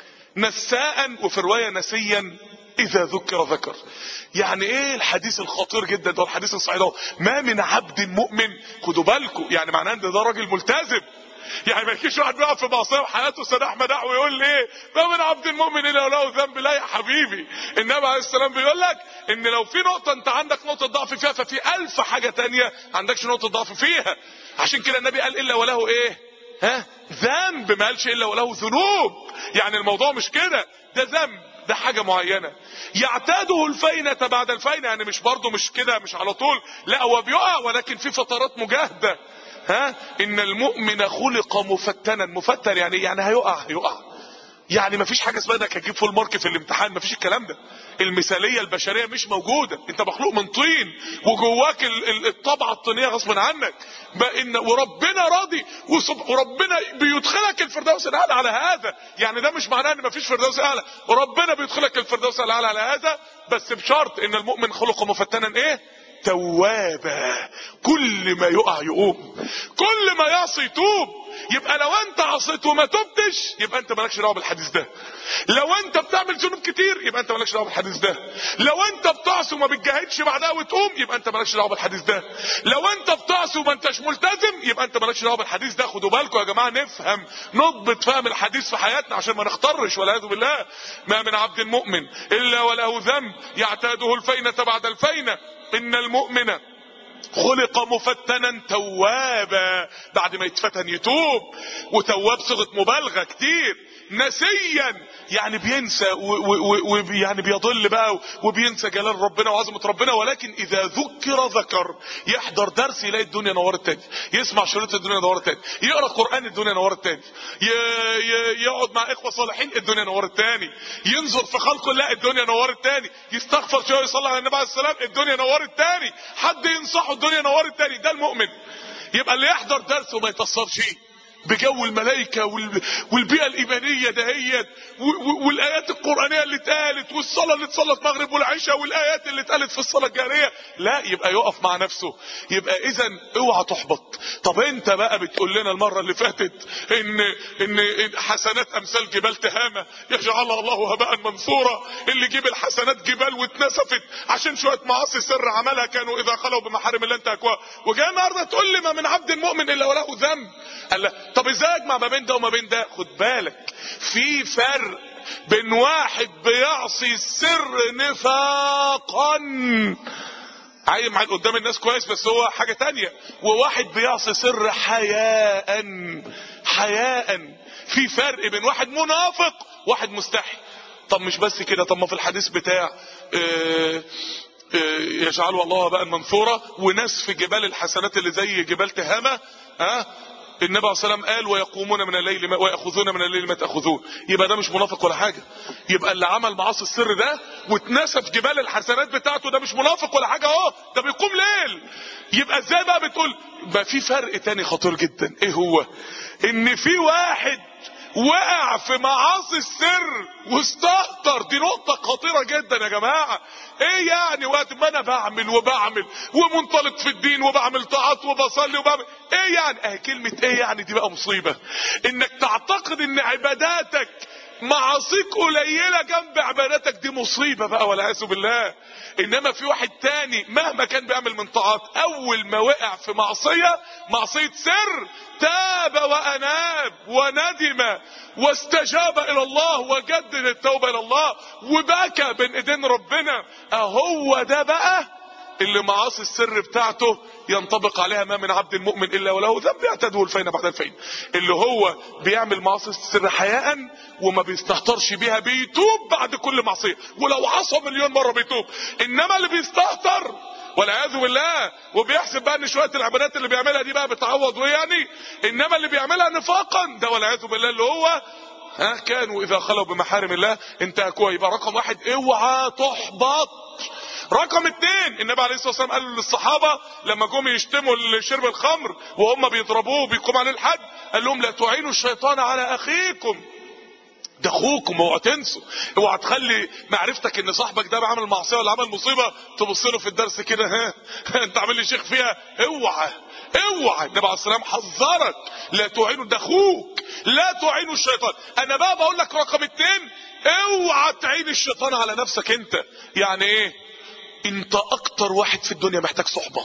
نساء وفي رواية نسيا إذا ذكر ذكر يعني ايه الحديث الخطير جدا ده الحديث الصحيح ده ما من عبد مؤمن خدوا بالكم يعني معناه ان ده راجل ملتزم يعني ما يجيش واحد بيقع في معصيه وحياته سداح مداح ويقول لي ايه ما من عبد المؤمن الا له ذنب لا يا حبيبي النبي عليه السلام بيقول لك ان لو في نقطه انت عندك نقطه ضعف فيها ففي ألف حاجه تانية عندكش نقطه ضعف فيها عشان كده النبي قال الا وله ايه ها ذنب ما قالش الا وله ذنوب يعني الموضوع مش كده ده ذنب ده حاجة معينة يعتاده الفينة بعد الفينة يعني مش برضه مش كده مش على طول لا هو بيقع ولكن في فترات مجاهدة ها ان المؤمن خلق مفتنا مفتن يعني يعني هيقع هيقع يعني مفيش حاجه اسمها انك هتجيب فول مارك في الامتحان مفيش الكلام ده المثاليه البشريه مش موجوده انت مخلوق من طين وجواك الطبعه الطينيه غصب عنك إن وربنا راضي وربنا بيدخلك الفردوس الاعلى على هذا يعني ده مش معناه ان مفيش فردوس اعلى وربنا بيدخلك الفردوس الاعلى على هذا بس بشرط ان المؤمن خلق مفتنا ايه توابا كل ما يقع يقوم كل ما يعصي يتوب يبقى لو انت عصيت وما تبتش يبقى انت مالكش دعوه بالحديث ده لو انت بتعمل ذنوب كتير يبقى انت مالكش دعوه بالحديث ده لو انت بتعصي وما بتجاهدش بعدها وتقوم يبقى انت مالكش دعوه بالحديث ده لو انت بتعصي وما انتش ملتزم يبقى انت مالكش دعوه بالحديث ده خدوا بالكم يا جماعه نفهم نضبط فهم الحديث في حياتنا عشان ما نخترش والعياذ بالله ما من عبد مؤمن الا وله ذنب يعتاده الفينه بعد الفينه ان المؤمن خلق مفتنا توابا بعد ما يتفتن يتوب وتواب صيغه مبالغه كتير نسيا يعني بينسى ويعني بيضل بقى وبينسى جلال ربنا وعظمه ربنا ولكن اذا ذكر ذكر يحضر درس يلاقي الدنيا نورت تاني يسمع شريط الدنيا نورت تاني يقرا قران الدنيا نورت تاني يقعد مع اخوه صالحين الدنيا نورت تاني ينظر في خلق الله الدنيا نورت تاني يستغفر شويه يصلي على النبي عليه السلام الدنيا نورت تاني حد ينصحه الدنيا نورت تاني ده المؤمن يبقى اللي يحضر درس وما يتصرش بجو الملائكة والبيئة الإيمانية دهيت والآيات القرآنية اللي اتقالت والصلاة اللي اتصلت مغرب والعشاء والآيات اللي اتقالت في الصلاة الجارية لا يبقى يقف مع نفسه يبقى إذا اوعى تحبط طب أنت بقى بتقول لنا المرة اللي فاتت إن إن حسنات أمثال جبال تهامة يجعلها الله هباء منثورا اللي جيب الحسنات جبال واتنسفت عشان شوية معاصي سر عملها كانوا إذا خلوا بمحارم الله انتهكوها وجاي النهارده تقول لي ما من عبد مؤمن إلا وله ذنب قال لا طب ازاي اجمع ما بين ده وما بين ده خد بالك في فرق بين واحد بيعصي السر نفاقا عايم قدام الناس كويس بس هو حاجة تانية وواحد بيعصي سر حياء حياء في فرق بين واحد منافق واحد مستحي طب مش بس كده طب ما في الحديث بتاع اه يجعله الله بقى منثورة وناس في جبال الحسنات اللي زي جبال تهامة ها النبي عليه الصلاه والسلام قال ويقومون من الليل ما وياخذون من الليل ما تاخذون يبقى ده مش منافق ولا حاجه يبقى اللي عمل معاصي السر ده واتنسى في جبال الحسنات بتاعته ده مش منافق ولا حاجه اهو ده بيقوم ليل يبقى ازاي بقى بتقول بقى في فرق تاني خطير جدا ايه هو ان في واحد وقع في معاصي السر واستهتر دي نقطة خطيرة جدا يا جماعة ايه يعني وقت ما انا بعمل وبعمل ومنطلق في الدين وبعمل طاعات وبصلي وبعمل ايه يعني اه كلمة ايه يعني دي بقى مصيبة انك تعتقد ان عباداتك معاصيك قليلة جنب عباداتك دي مصيبة بقى والعياذ بالله انما في واحد تاني مهما كان بيعمل من طاعات اول ما وقع في معصية معصية سر تاب واناب وندم واستجاب الى الله وجدد التوبة الى الله وبكى بين ايدين ربنا اهو ده بقى اللي معاصي السر بتاعته ينطبق عليها ما من عبد المؤمن الا وله ذنب يعتده الفين بعد الفين اللي هو بيعمل معاصي السر حياء وما بيستهترش بيها بيتوب بعد كل معصيه ولو عصى مليون مره بيتوب انما اللي بيستهتر والعياذ بالله وبيحسب بقى ان شويه العبادات اللي بيعملها دي بقى بتعوض ويعني انما اللي بيعملها نفاقا ده والعياذ بالله اللي هو ها كانوا اذا خلوا بمحارم الله انتهكوها يبقى رقم واحد اوعى تحبط رقم اتنين النبي عليه الصلاه والسلام قال للصحابه لما جم يشتموا شرب الخمر وهم بيضربوه وبيقوم عليه الحد قال لهم لا تعينوا الشيطان على اخيكم ده اخوكم اوعى تنسوا اوعى تخلي معرفتك ان صاحبك ده بعمل معصيه ولا عمل مصيبه تبص له في الدرس كده ها انت عامل لي شيخ فيها اوعى اوعى النبي عليه السلام حذرك لا تعينوا ده اخوك لا تعينوا الشيطان انا بقى بقول لك رقم اتنين اوعى تعين الشيطان على نفسك انت يعني ايه انت اكتر واحد في الدنيا محتاج صحبة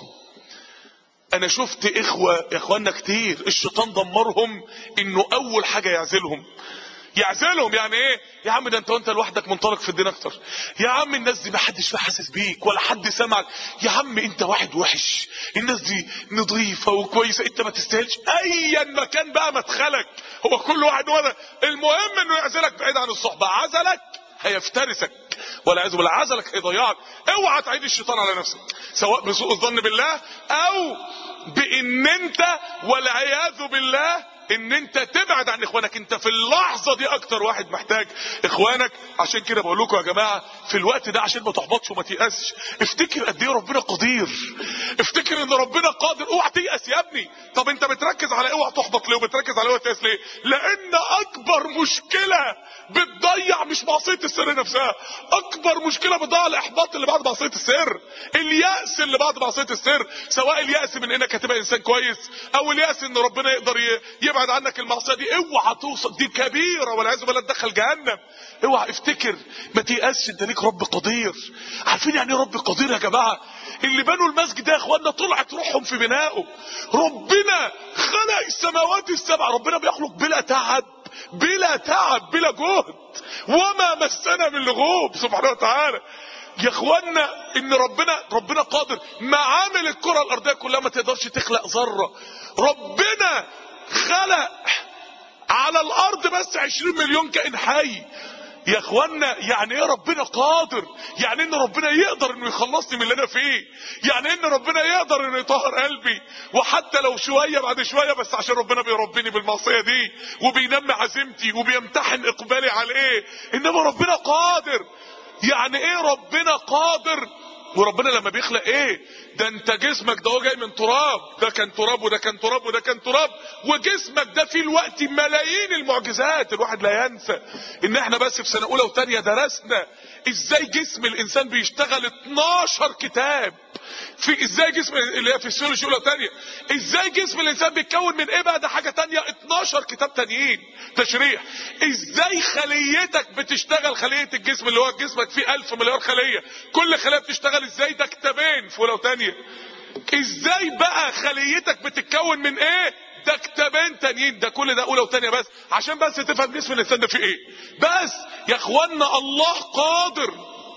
انا شفت اخوة يا اخوانا كتير الشيطان دمرهم انه اول حاجة يعزلهم يعزلهم يعني ايه يا عم ده انت وانت لوحدك منطلق في الدين اكتر يا عم الناس دي ما حدش فيها حاسس بيك ولا حد سمعك يا عم انت واحد وحش الناس دي نظيفه وكويسه انت ما تستاهلش ايا مكان بقى مدخلك هو كل واحد ولا المهم انه يعزلك بعيد عن الصحبه عزلك هيفترسك والعياذ بالله عزلك هيضيعك اوعى تعيد الشيطان على نفسك سواء بسوء الظن بالله او بان انت والعياذ بالله ان انت تبعد عن اخوانك انت في اللحظه دي اكتر واحد محتاج اخوانك عشان كده بقول لكم يا جماعه في الوقت ده عشان ما تحبطش وما تيأسش افتكر قد ايه ربنا قدير افتكر ان ربنا قادر اوعى تيأس يا ابني طب انت بتركز على اوعى تحبط ليه وبتركز على اوعى تيأس ليه لان اكبر مشكله بتضيع مش معصيه السر نفسها اكبر مشكله بتضيع الاحباط اللي بعد معصيه السر اليأس اللي بعد معصيه السر سواء اليأس من انك هتبقى انسان كويس او اليأس ان ربنا يقدر ي- يبعد عنك المعصيه دي اوعى توصل دي كبيره والعياذ بالله تدخل جهنم اوعى افتكر ما تيأسش انت ليك رب قدير عارفين يعني ايه رب قدير يا جماعه اللي بنوا المسجد ده يا اخوانا طلعت روحهم في بنائه ربنا خلق السماوات السبع ربنا بيخلق بلا تعب بلا تعب بلا جهد وما مسنا من لغوب سبحانه وتعالى يا اخوانا ان ربنا ربنا قادر ما عامل الكره الارضيه كلها ما تقدرش تخلق ذره ربنا خلق على الارض بس 20 مليون كائن حي يا اخوانا يعني ايه ربنا قادر يعني ان ربنا يقدر انه يخلصني من اللي انا فيه يعني ان ربنا يقدر انه يطهر قلبي وحتى لو شويه بعد شويه بس عشان ربنا بيربيني بالمعصيه دي وبينمي عزيمتي وبيمتحن اقبالي عليه انما ربنا قادر يعني ايه ربنا قادر وربنا لما بيخلق ايه ده انت جسمك ده هو جاي من تراب ده كان تراب وده كان تراب وده كان تراب وجسمك ده فيه الوقت ملايين المعجزات الواحد لا ينسى ان احنا بس في سنه اولى وثانيه درسنا ازاي جسم الانسان بيشتغل 12 كتاب في ازاي جسم اللي هي فيسيولوجي اولى وثانيه ازاي جسم الانسان بيتكون من ايه بقى ده حاجه تانية 12 كتاب تانيين تشريح ازاي خليتك بتشتغل خليه الجسم اللي هو جسمك فيه 1000 مليار خليه كل خليه بتشتغل ازاي ده كتابين في اولى وثانيه ازاي بقى خليتك بتتكون من ايه ده كتابين تانيين ده كل ده اولى وثانيه بس عشان بس تفهم جسم الانسان ده فيه ايه بس يا اخوانا الله قادر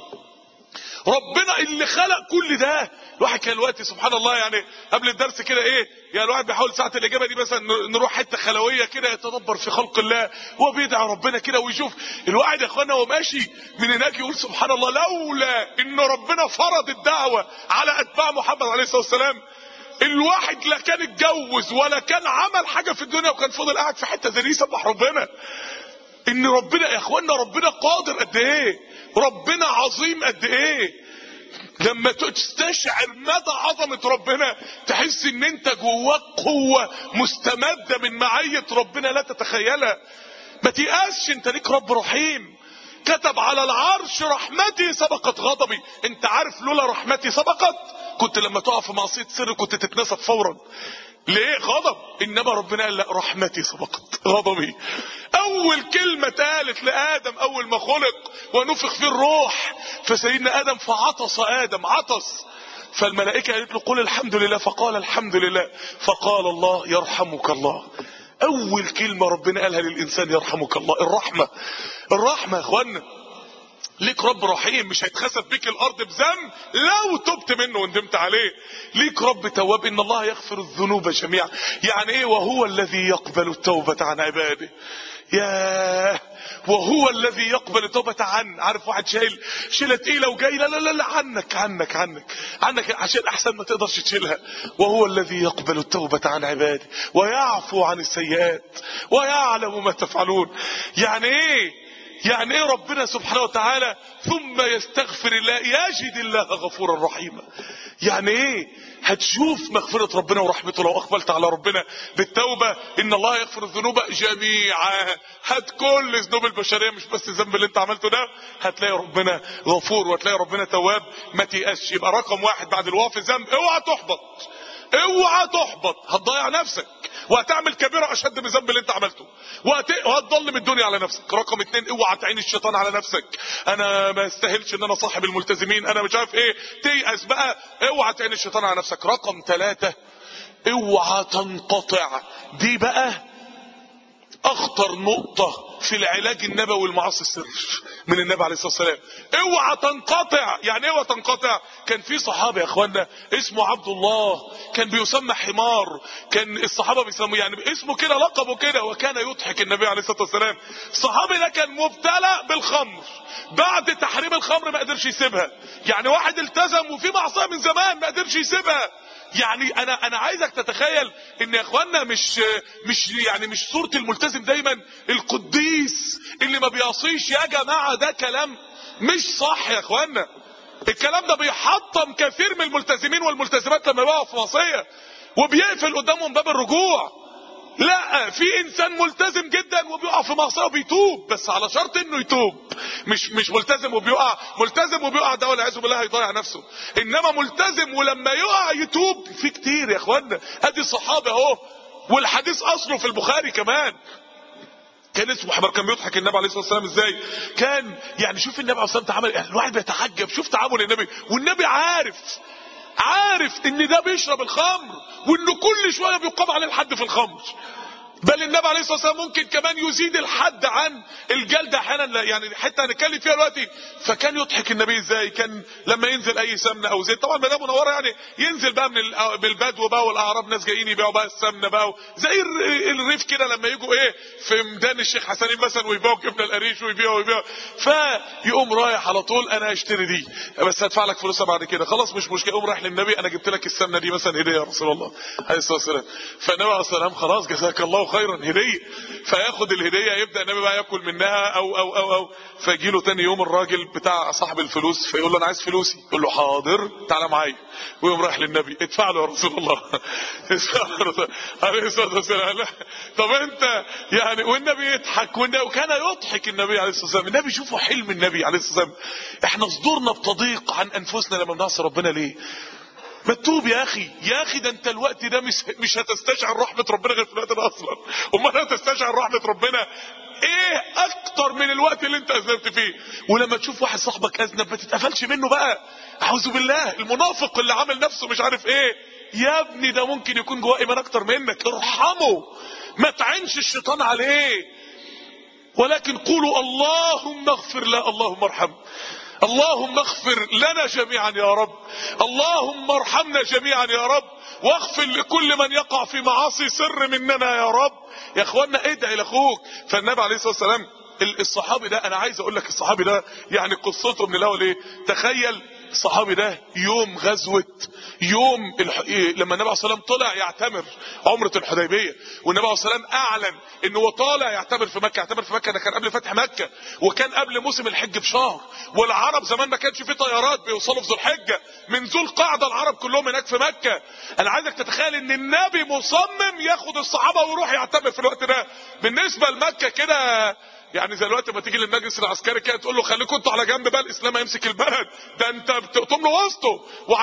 ربنا اللي خلق كل ده الواحد كان دلوقتي سبحان الله يعني قبل الدرس كده ايه يعني الواحد بيحاول ساعه الاجابه دي مثلا نروح حته خلويه كده يتدبر في خلق الله وهو بيدعي ربنا كده ويشوف الواحد يا اخوانا وهو ماشي من هناك يقول سبحان الله لولا ان ربنا فرض الدعوه على اتباع محمد عليه الصلاه والسلام الواحد لا كان اتجوز ولا كان عمل حاجه في الدنيا وكان فضل قاعد في حته زي دي يسبح ربنا ان ربنا يا اخوانا ربنا قادر قد ايه ربنا عظيم قد ايه لما تستشعر مدى عظمة ربنا تحس ان انت جواك قوة مستمدة من معية ربنا لا تتخيلها ما تيأسش انت ليك رب رحيم كتب على العرش رحمتي سبقت غضبي انت عارف لولا رحمتي سبقت كنت لما تقع في معصية سر كنت تتنسف فورا ليه غضب انما ربنا قال لا رحمتي سبقت غضبي اول كلمة اتقالت لادم اول ما خلق ونفخ فيه الروح فسيدنا ادم فعطس ادم عطس فالملائكة قالت له قل الحمد لله فقال الحمد لله فقال الله يرحمك الله اول كلمة ربنا قالها للانسان يرحمك الله الرحمة الرحمة يا اخوانا ليك رب رحيم مش هيتخسف بيك الارض بذنب لو تبت منه وندمت عليه ليك رب تواب ان الله يغفر الذنوب جميعا يعني ايه وهو الذي يقبل التوبة عن عباده يا وهو الذي يقبل التوبة عن عارف واحد شايل شيلة تقيلة وجاي لا لا لا لا عنك عنك عنك عنك عشان احسن ما تقدرش تشيلها وهو الذي يقبل التوبة عن عباده ويعفو عن السيئات ويعلم ما تفعلون يعني ايه يعني ايه ربنا سبحانه وتعالى ثم يستغفر الله يجد الله غفورا رحيما يعني ايه هتشوف مغفرة ربنا ورحمته لو اقبلت على ربنا بالتوبة ان الله يغفر الذنوب جميعا هات كل ذنوب البشرية مش بس الذنب اللي انت عملته ده هتلاقي ربنا غفور وهتلاقي ربنا تواب ما تيأسش يبقى رقم واحد بعد الوقف ذنب اوعى تحبط اوعى تحبط هتضيع نفسك وهتعمل كبيرة اشد من الذنب اللي انت عملته وهت... وهتضلم الدنيا على نفسك رقم اتنين اوعى تعين الشيطان على نفسك انا ما استاهلش ان انا صاحب الملتزمين انا مش عارف ايه تيأس بقى اوعى تعين الشيطان على نفسك رقم ثلاثة اوعى تنقطع دي بقى اخطر نقطة في العلاج النبوي المعاصي السر من النبي عليه الصلاة والسلام اوعى تنقطع يعني ايه اوعى تنقطع كان في صحابي يا اخوانا اسمه عبد الله كان بيسمى حمار كان الصحابة بيسموه يعني اسمه كده لقبه كده وكان يضحك النبي عليه الصلاة والسلام الصحابي ده كان مبتلى بالخمر بعد تحريم الخمر ما قدرش يسيبها يعني واحد التزم وفي معصية من زمان ما قدرش يسيبها يعني انا انا عايزك تتخيل ان يا اخوانا مش مش يعني مش صورة الملتزم دايما القديس اللي ما بيعصيش يا جماعة ده كلام مش صح يا اخوانا الكلام ده بيحطم كثير من الملتزمين والملتزمات لما يقعوا في معصية وبيقفل قدامهم باب الرجوع لا في انسان ملتزم جدا وبيقع في معصيه وبيتوب بس على شرط انه يتوب مش مش ملتزم وبيقع ملتزم وبيقع ده والعياذ بالله هيضيع نفسه انما ملتزم ولما يقع يتوب في كتير يا اخوانا ادي الصحابه اهو والحديث اصله في البخاري كمان كان اسمه حمار كان بيضحك النبي عليه الصلاه والسلام ازاي كان يعني شوف النبي عليه الصلاه والسلام تعامل يعني الواحد بيتعجب شوف تعامل النبي والنبي عارف عارف ان ده بيشرب الخمر وانه كل شويه بيقام عليه الحد في الخمر بل النبي عليه الصلاه والسلام ممكن كمان يزيد الحد عن الجلد احيانا لا يعني حتى هنتكلم فيها دلوقتي فكان يضحك النبي ازاي كان لما ينزل اي سمنه او زيت طبعا مدام منوره يعني ينزل بقى من بالبدو بقى والاعراب ناس جايين يبيعوا بقى السمنه بقى زي الريف كده لما يجوا ايه في ميدان الشيخ حسنين مثلا ويبيعوا جبنه القريش ويبيعوا ويبيعوا فيقوم رايح على طول انا هشتري دي بس هدفع لك فلوسها بعد كده خلاص مش مشكله يقوم رايح للنبي انا جبت لك السمنه دي مثلا هديه يا رسول الله عليه الصلاه والسلام فالنبي عليه الصلاه والسلام خلاص جزاك الله خيرا هديه فياخد الهديه يبدا النبي بقى ياكل منها او او او او فيجي له تاني يوم الراجل بتاع صاحب الفلوس فيقول له انا عايز فلوسي يقول له حاضر تعالى معايا ويقوم رايح للنبي ادفع له يا رسول الله عليه الصلاه والسلام طب انت يعني والنبي يضحك وكان يضحك النبي عليه الصلاه والسلام النبي شوفوا حلم النبي عليه الصلاه والسلام احنا صدورنا بتضيق عن انفسنا لما بنعصي ربنا ليه ما تتوب يا اخي يا اخي ده انت الوقت ده مش مش هتستشعر رحمه ربنا غير في الوقت ده اصلا امال هتستشعر رحمه ربنا ايه اكتر من الوقت اللي انت اذنبت فيه ولما تشوف واحد صاحبك اذنب ما تتقفلش منه بقى اعوذ بالله المنافق اللي عامل نفسه مش عارف ايه يا ابني ده ممكن يكون جواه ايمان اكتر منك ارحمه ما تعينش الشيطان عليه ولكن قولوا اللهم اغفر له اللهم ارحمه اللهم اغفر لنا جميعا يا رب اللهم ارحمنا جميعا يا رب واغفر لكل من يقع في معاصي سر مننا يا رب يا اخوانا ادعي لاخوك فالنبي عليه الصلاه والسلام الصحابي ده انا عايز اقول لك الصحابي ده يعني قصته من الاول ايه تخيل الصحابي ده يوم غزوة يوم الح... لما النبي عليه الصلاة والسلام طلع يعتمر عمرة الحديبية والنبي عليه الصلاة والسلام أعلن إن هو طالع يعتمر في مكة يعتمر في مكة ده كان قبل فتح مكة وكان قبل موسم الحج بشهر والعرب زمان ما كانش في طيارات بيوصلوا في ذو الحجة من ذو القعدة العرب كلهم هناك في مكة أنا عايزك تتخيل إن النبي مصمم ياخد الصحابة ويروح يعتمر في الوقت ده بالنسبة لمكة كده يعني زي الوقت ما تيجي للمجلس العسكري كده تقول له خليكم انتوا على جنب بقى الاسلام هيمسك البلد ده انت بتقطم له وسطه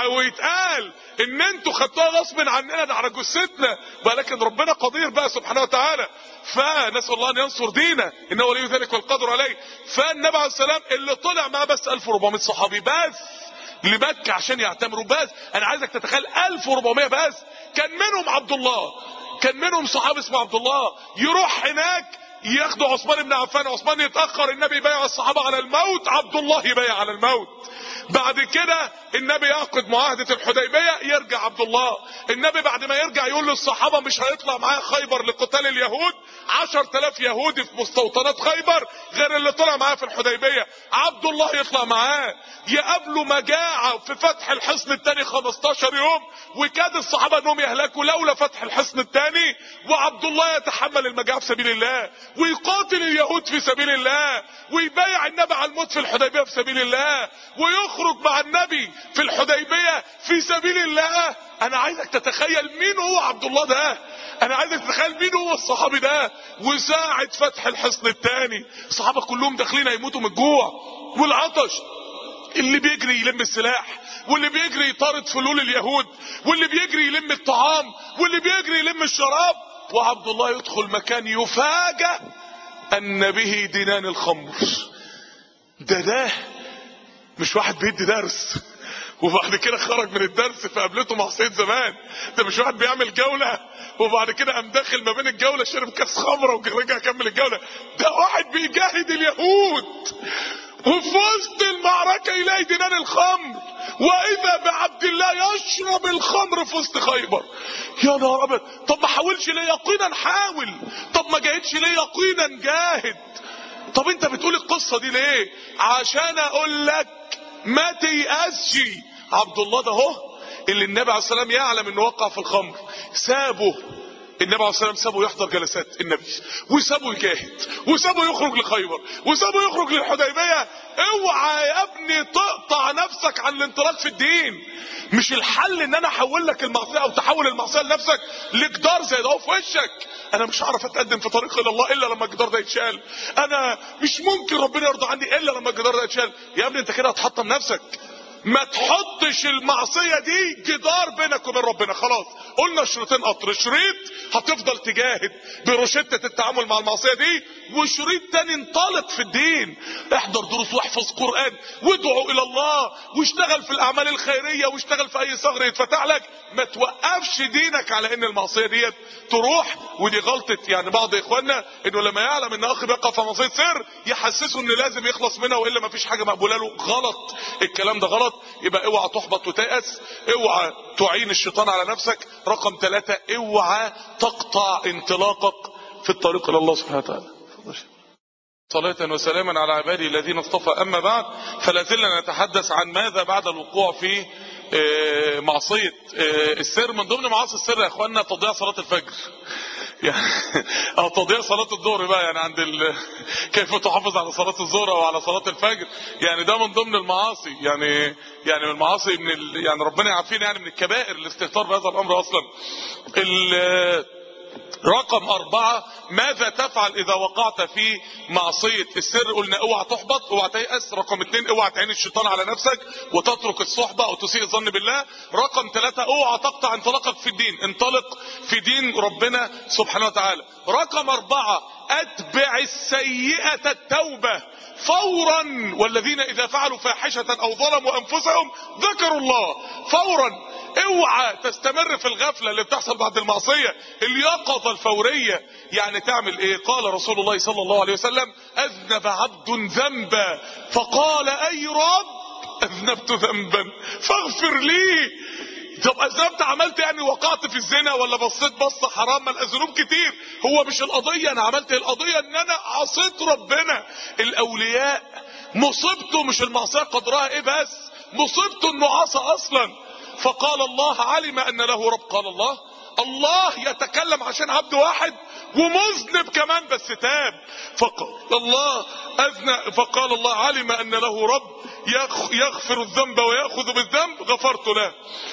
ويتقال ان انتوا خدتوها غصب عننا ده على جثتنا ولكن ربنا قدير بقى سبحانه وتعالى فنسال الله ان ينصر دينه انه ولي ذلك والقدر عليه فالنبي عليه السلام اللي طلع معاه بس 1400 صحابي بس لمكه عشان يعتمروا بس انا عايزك تتخيل 1400 بس كان منهم عبد الله كان منهم صحابي اسمه عبد الله يروح هناك ياخدوا عثمان بن عفان عثمان يتاخر النبي يبايع الصحابه على الموت عبد الله يبايع على الموت بعد كده النبي يعقد معاهده الحديبيه يرجع عبد الله النبي بعد ما يرجع يقول للصحابه مش هيطلع معايا خيبر لقتال اليهود عشر تلاف يهودي في مستوطنات خيبر غير اللي طلع معاه في الحديبيه عبد الله يطلع معاه يقابلوا مجاعه في فتح الحصن الثاني 15 يوم وكاد الصحابه انهم يهلكوا لولا فتح الحصن الثاني وعبد الله يتحمل المجاعه في سبيل الله ويقاتل اليهود في سبيل الله ويبايع النبي على الموت في الحديبيه في سبيل الله ويخرج مع النبي في الحديبيه في سبيل الله انا عايزك تتخيل مين هو عبد الله ده انا عايزك تتخيل مين هو الصحابي ده وساعة فتح الحصن الثاني الصحابه كلهم داخلين هيموتوا من الجوع والعطش اللي بيجري يلم السلاح واللي بيجري يطارد فلول اليهود واللي بيجري يلم الطعام واللي بيجري يلم الشراب وعبد الله يدخل مكان يفاجأ ان به دينان الخمر ده ده مش واحد بيدي درس وبعد كده خرج من الدرس فقابلته معصيه زمان ده مش واحد بيعمل جوله وبعد كده قام داخل ما بين الجوله شرب كاس خمره ورجع كمل الجوله ده واحد بيجاهد اليهود وفي وسط المعركه يلاقي دينان الخمر واذا بعبد الله يشرب الخمر في وسط خيبر يا نهار ابيض طب ما حاولش ليه يقينا حاول طب ما جاهدش ليه يقينا جاهد طب انت بتقول القصه دي ليه عشان اقول لك ما تيأسش عبد الله ده هو اللي النبي عليه السلام يعلم انه وقع في الخمر سابه النبي عليه الصلاه والسلام سابه يحضر جلسات النبي وسابه يجاهد وسابه يخرج لخيبر وسابه يخرج للحديبيه اوعى يا ابني تقطع نفسك عن الانطلاق في الدين مش الحل ان انا احول لك المعصيه او تحول المعصيه لنفسك لجدار زي ده في وشك انا مش هعرف اتقدم في طريق الى الله الا لما الجدار ده يتشال انا مش ممكن ربنا يرضى عني الا لما الجدار ده يتشال يا ابني انت كده هتحطم نفسك ما تحطش المعصية دي جدار بينك وبين ربنا خلاص قلنا شريطين قطر شريط هتفضل تجاهد بروشتة التعامل مع المعصية دي وشريط تاني انطلق في الدين احضر دروس واحفظ قرآن وادعو الى الله واشتغل في الاعمال الخيرية واشتغل في اي ثغر يتفتح لك ما توقفش دينك على ان المعصية ديت تروح ودي غلطة يعني بعض اخواننا انه لما يعلم ان اخ بيقع في معصية سر يحسسه ان لازم يخلص منها والا ما فيش حاجة مقبولة له غلط الكلام ده غلط يبقى اوعى تحبط وتيأس اوعى تعين الشيطان على نفسك رقم ثلاثة اوعى تقطع انطلاقك في الطريق الى الله سبحانه وتعالى صلاة وسلاما على عبادي الذين اصطفى اما بعد فلا زلنا نتحدث عن ماذا بعد الوقوع في معصية السر من ضمن معاصي السر يا اخوانا تضييع صلاة الفجر يعني او تضييع صلاة الظهر بقى يعني عند ال... كيف تحافظ على صلاة الظهر او على صلاة الفجر يعني ده من ضمن المعاصي يعني يعني من المعاصي من ال... يعني ربنا يعافينا يعني من الكبائر الاستهتار بهذا الامر اصلا ال... رقم أربعة ماذا تفعل إذا وقعت في معصية السر قلنا اوعى تحبط اوعى تيأس رقم اتنين اوعى تعين الشيطان على نفسك وتترك الصحبة أو تسيء الظن بالله رقم ثلاثة اوعى تقطع انطلاقك في الدين انطلق في دين ربنا سبحانه وتعالى رقم أربعة أتبع السيئة التوبة فورا والذين إذا فعلوا فاحشة أو ظلموا أنفسهم ذكروا الله فورا اوعى تستمر في الغفله اللي بتحصل بعد المعصيه اليقظه الفوريه يعني تعمل ايه قال رسول الله صلى الله عليه وسلم اذنب عبد ذنبا فقال اي رب اذنبت ذنبا فاغفر لي طب اذنبت عملت يعني وقعت في الزنا ولا بصيت بصه حرام ما الذنوب كتير هو مش القضيه انا عملت القضيه ان انا عصيت ربنا الاولياء مصيبته مش المعصيه قدرها ايه بس مصيبته انه عصى اصلا فقال الله علم ان له رب قال الله الله يتكلم عشان عبد واحد ومذنب كمان بس تاب فقال الله أذنى فقال الله علم أن له رب يغفر الذنب ويأخذ بالذنب غفرت له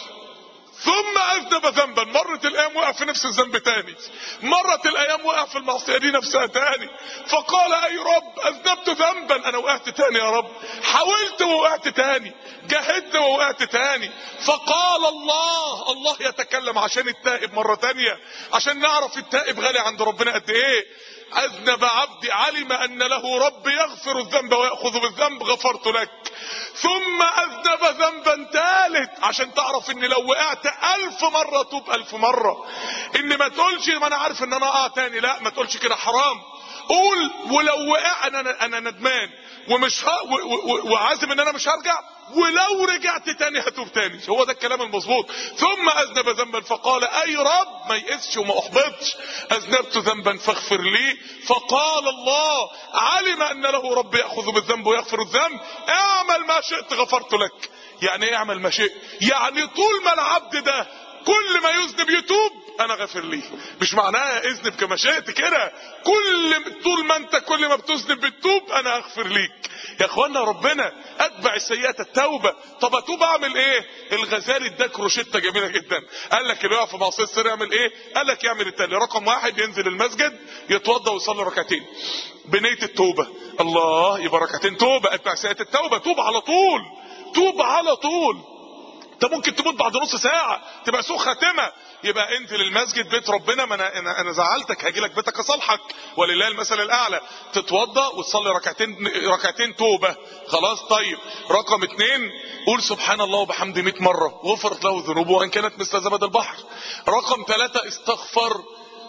ثم اذنب ذنبا مرت الايام وقع في نفس الذنب تاني مرت الايام وقع في المعصيه دي نفسها تاني فقال اي رب اذنبت ذنبا انا وقعت تاني يا رب حاولت ووقعت تاني جاهدت ووقعت تاني فقال الله الله يتكلم عشان التائب مره تانيه عشان نعرف التائب غالي عند ربنا قد ايه اذنب عبدي علم ان له رب يغفر الذنب وياخذ بالذنب غفرت لك ثم اذنب ذنبا ثالث عشان تعرف ان لو وقعت الف مرة توب الف مرة ان ما تقولش ما انا عارف ان انا اقع تاني لا ما تقولش كده حرام قول ولو وقع انا انا ندمان ومش ه... وعازم ان انا مش هرجع ولو رجعت تاني هتوب تاني هو ده الكلام المظبوط ثم اذنب ذنبا فقال اي رب ما يئسش وما احبطش اذنبت ذنبا فاغفر لي فقال الله علم ان له رب ياخذ بالذنب ويغفر الذنب اعمل ما شئت غفرت لك يعني ايه اعمل ما شئت يعني طول ما العبد ده كل ما يذنب يتوب انا غافر ليه مش معناها اذنب كما شئت كده كل طول ما انت كل ما بتذنب بتتوب انا اغفر ليك يا اخوانا ربنا اتبع السيئات التوبه طب اتوب اعمل ايه الغزالي اداك روشته جميله جدا قال لك اللي يقع في معصيه السر يعمل ايه قال لك يعمل التالي رقم واحد ينزل المسجد يتوضا ويصلي ركعتين بنيه التوبه الله يبقى ركعتين توبه اتبع سيئات التوبه توب على طول توب على طول انت ممكن تموت بعد نص ساعه تبقى سوء خاتمه يبقى انزل المسجد بيت ربنا ما انا انا, أنا زعلتك هاجي لك بيتك اصالحك ولله المثل الاعلى تتوضا وتصلي ركعتين ركعتين توبه خلاص طيب رقم اتنين قول سبحان الله وبحمده 100 مره غفرت له ذنوبه وان كانت مثل زبد البحر رقم ثلاثة استغفر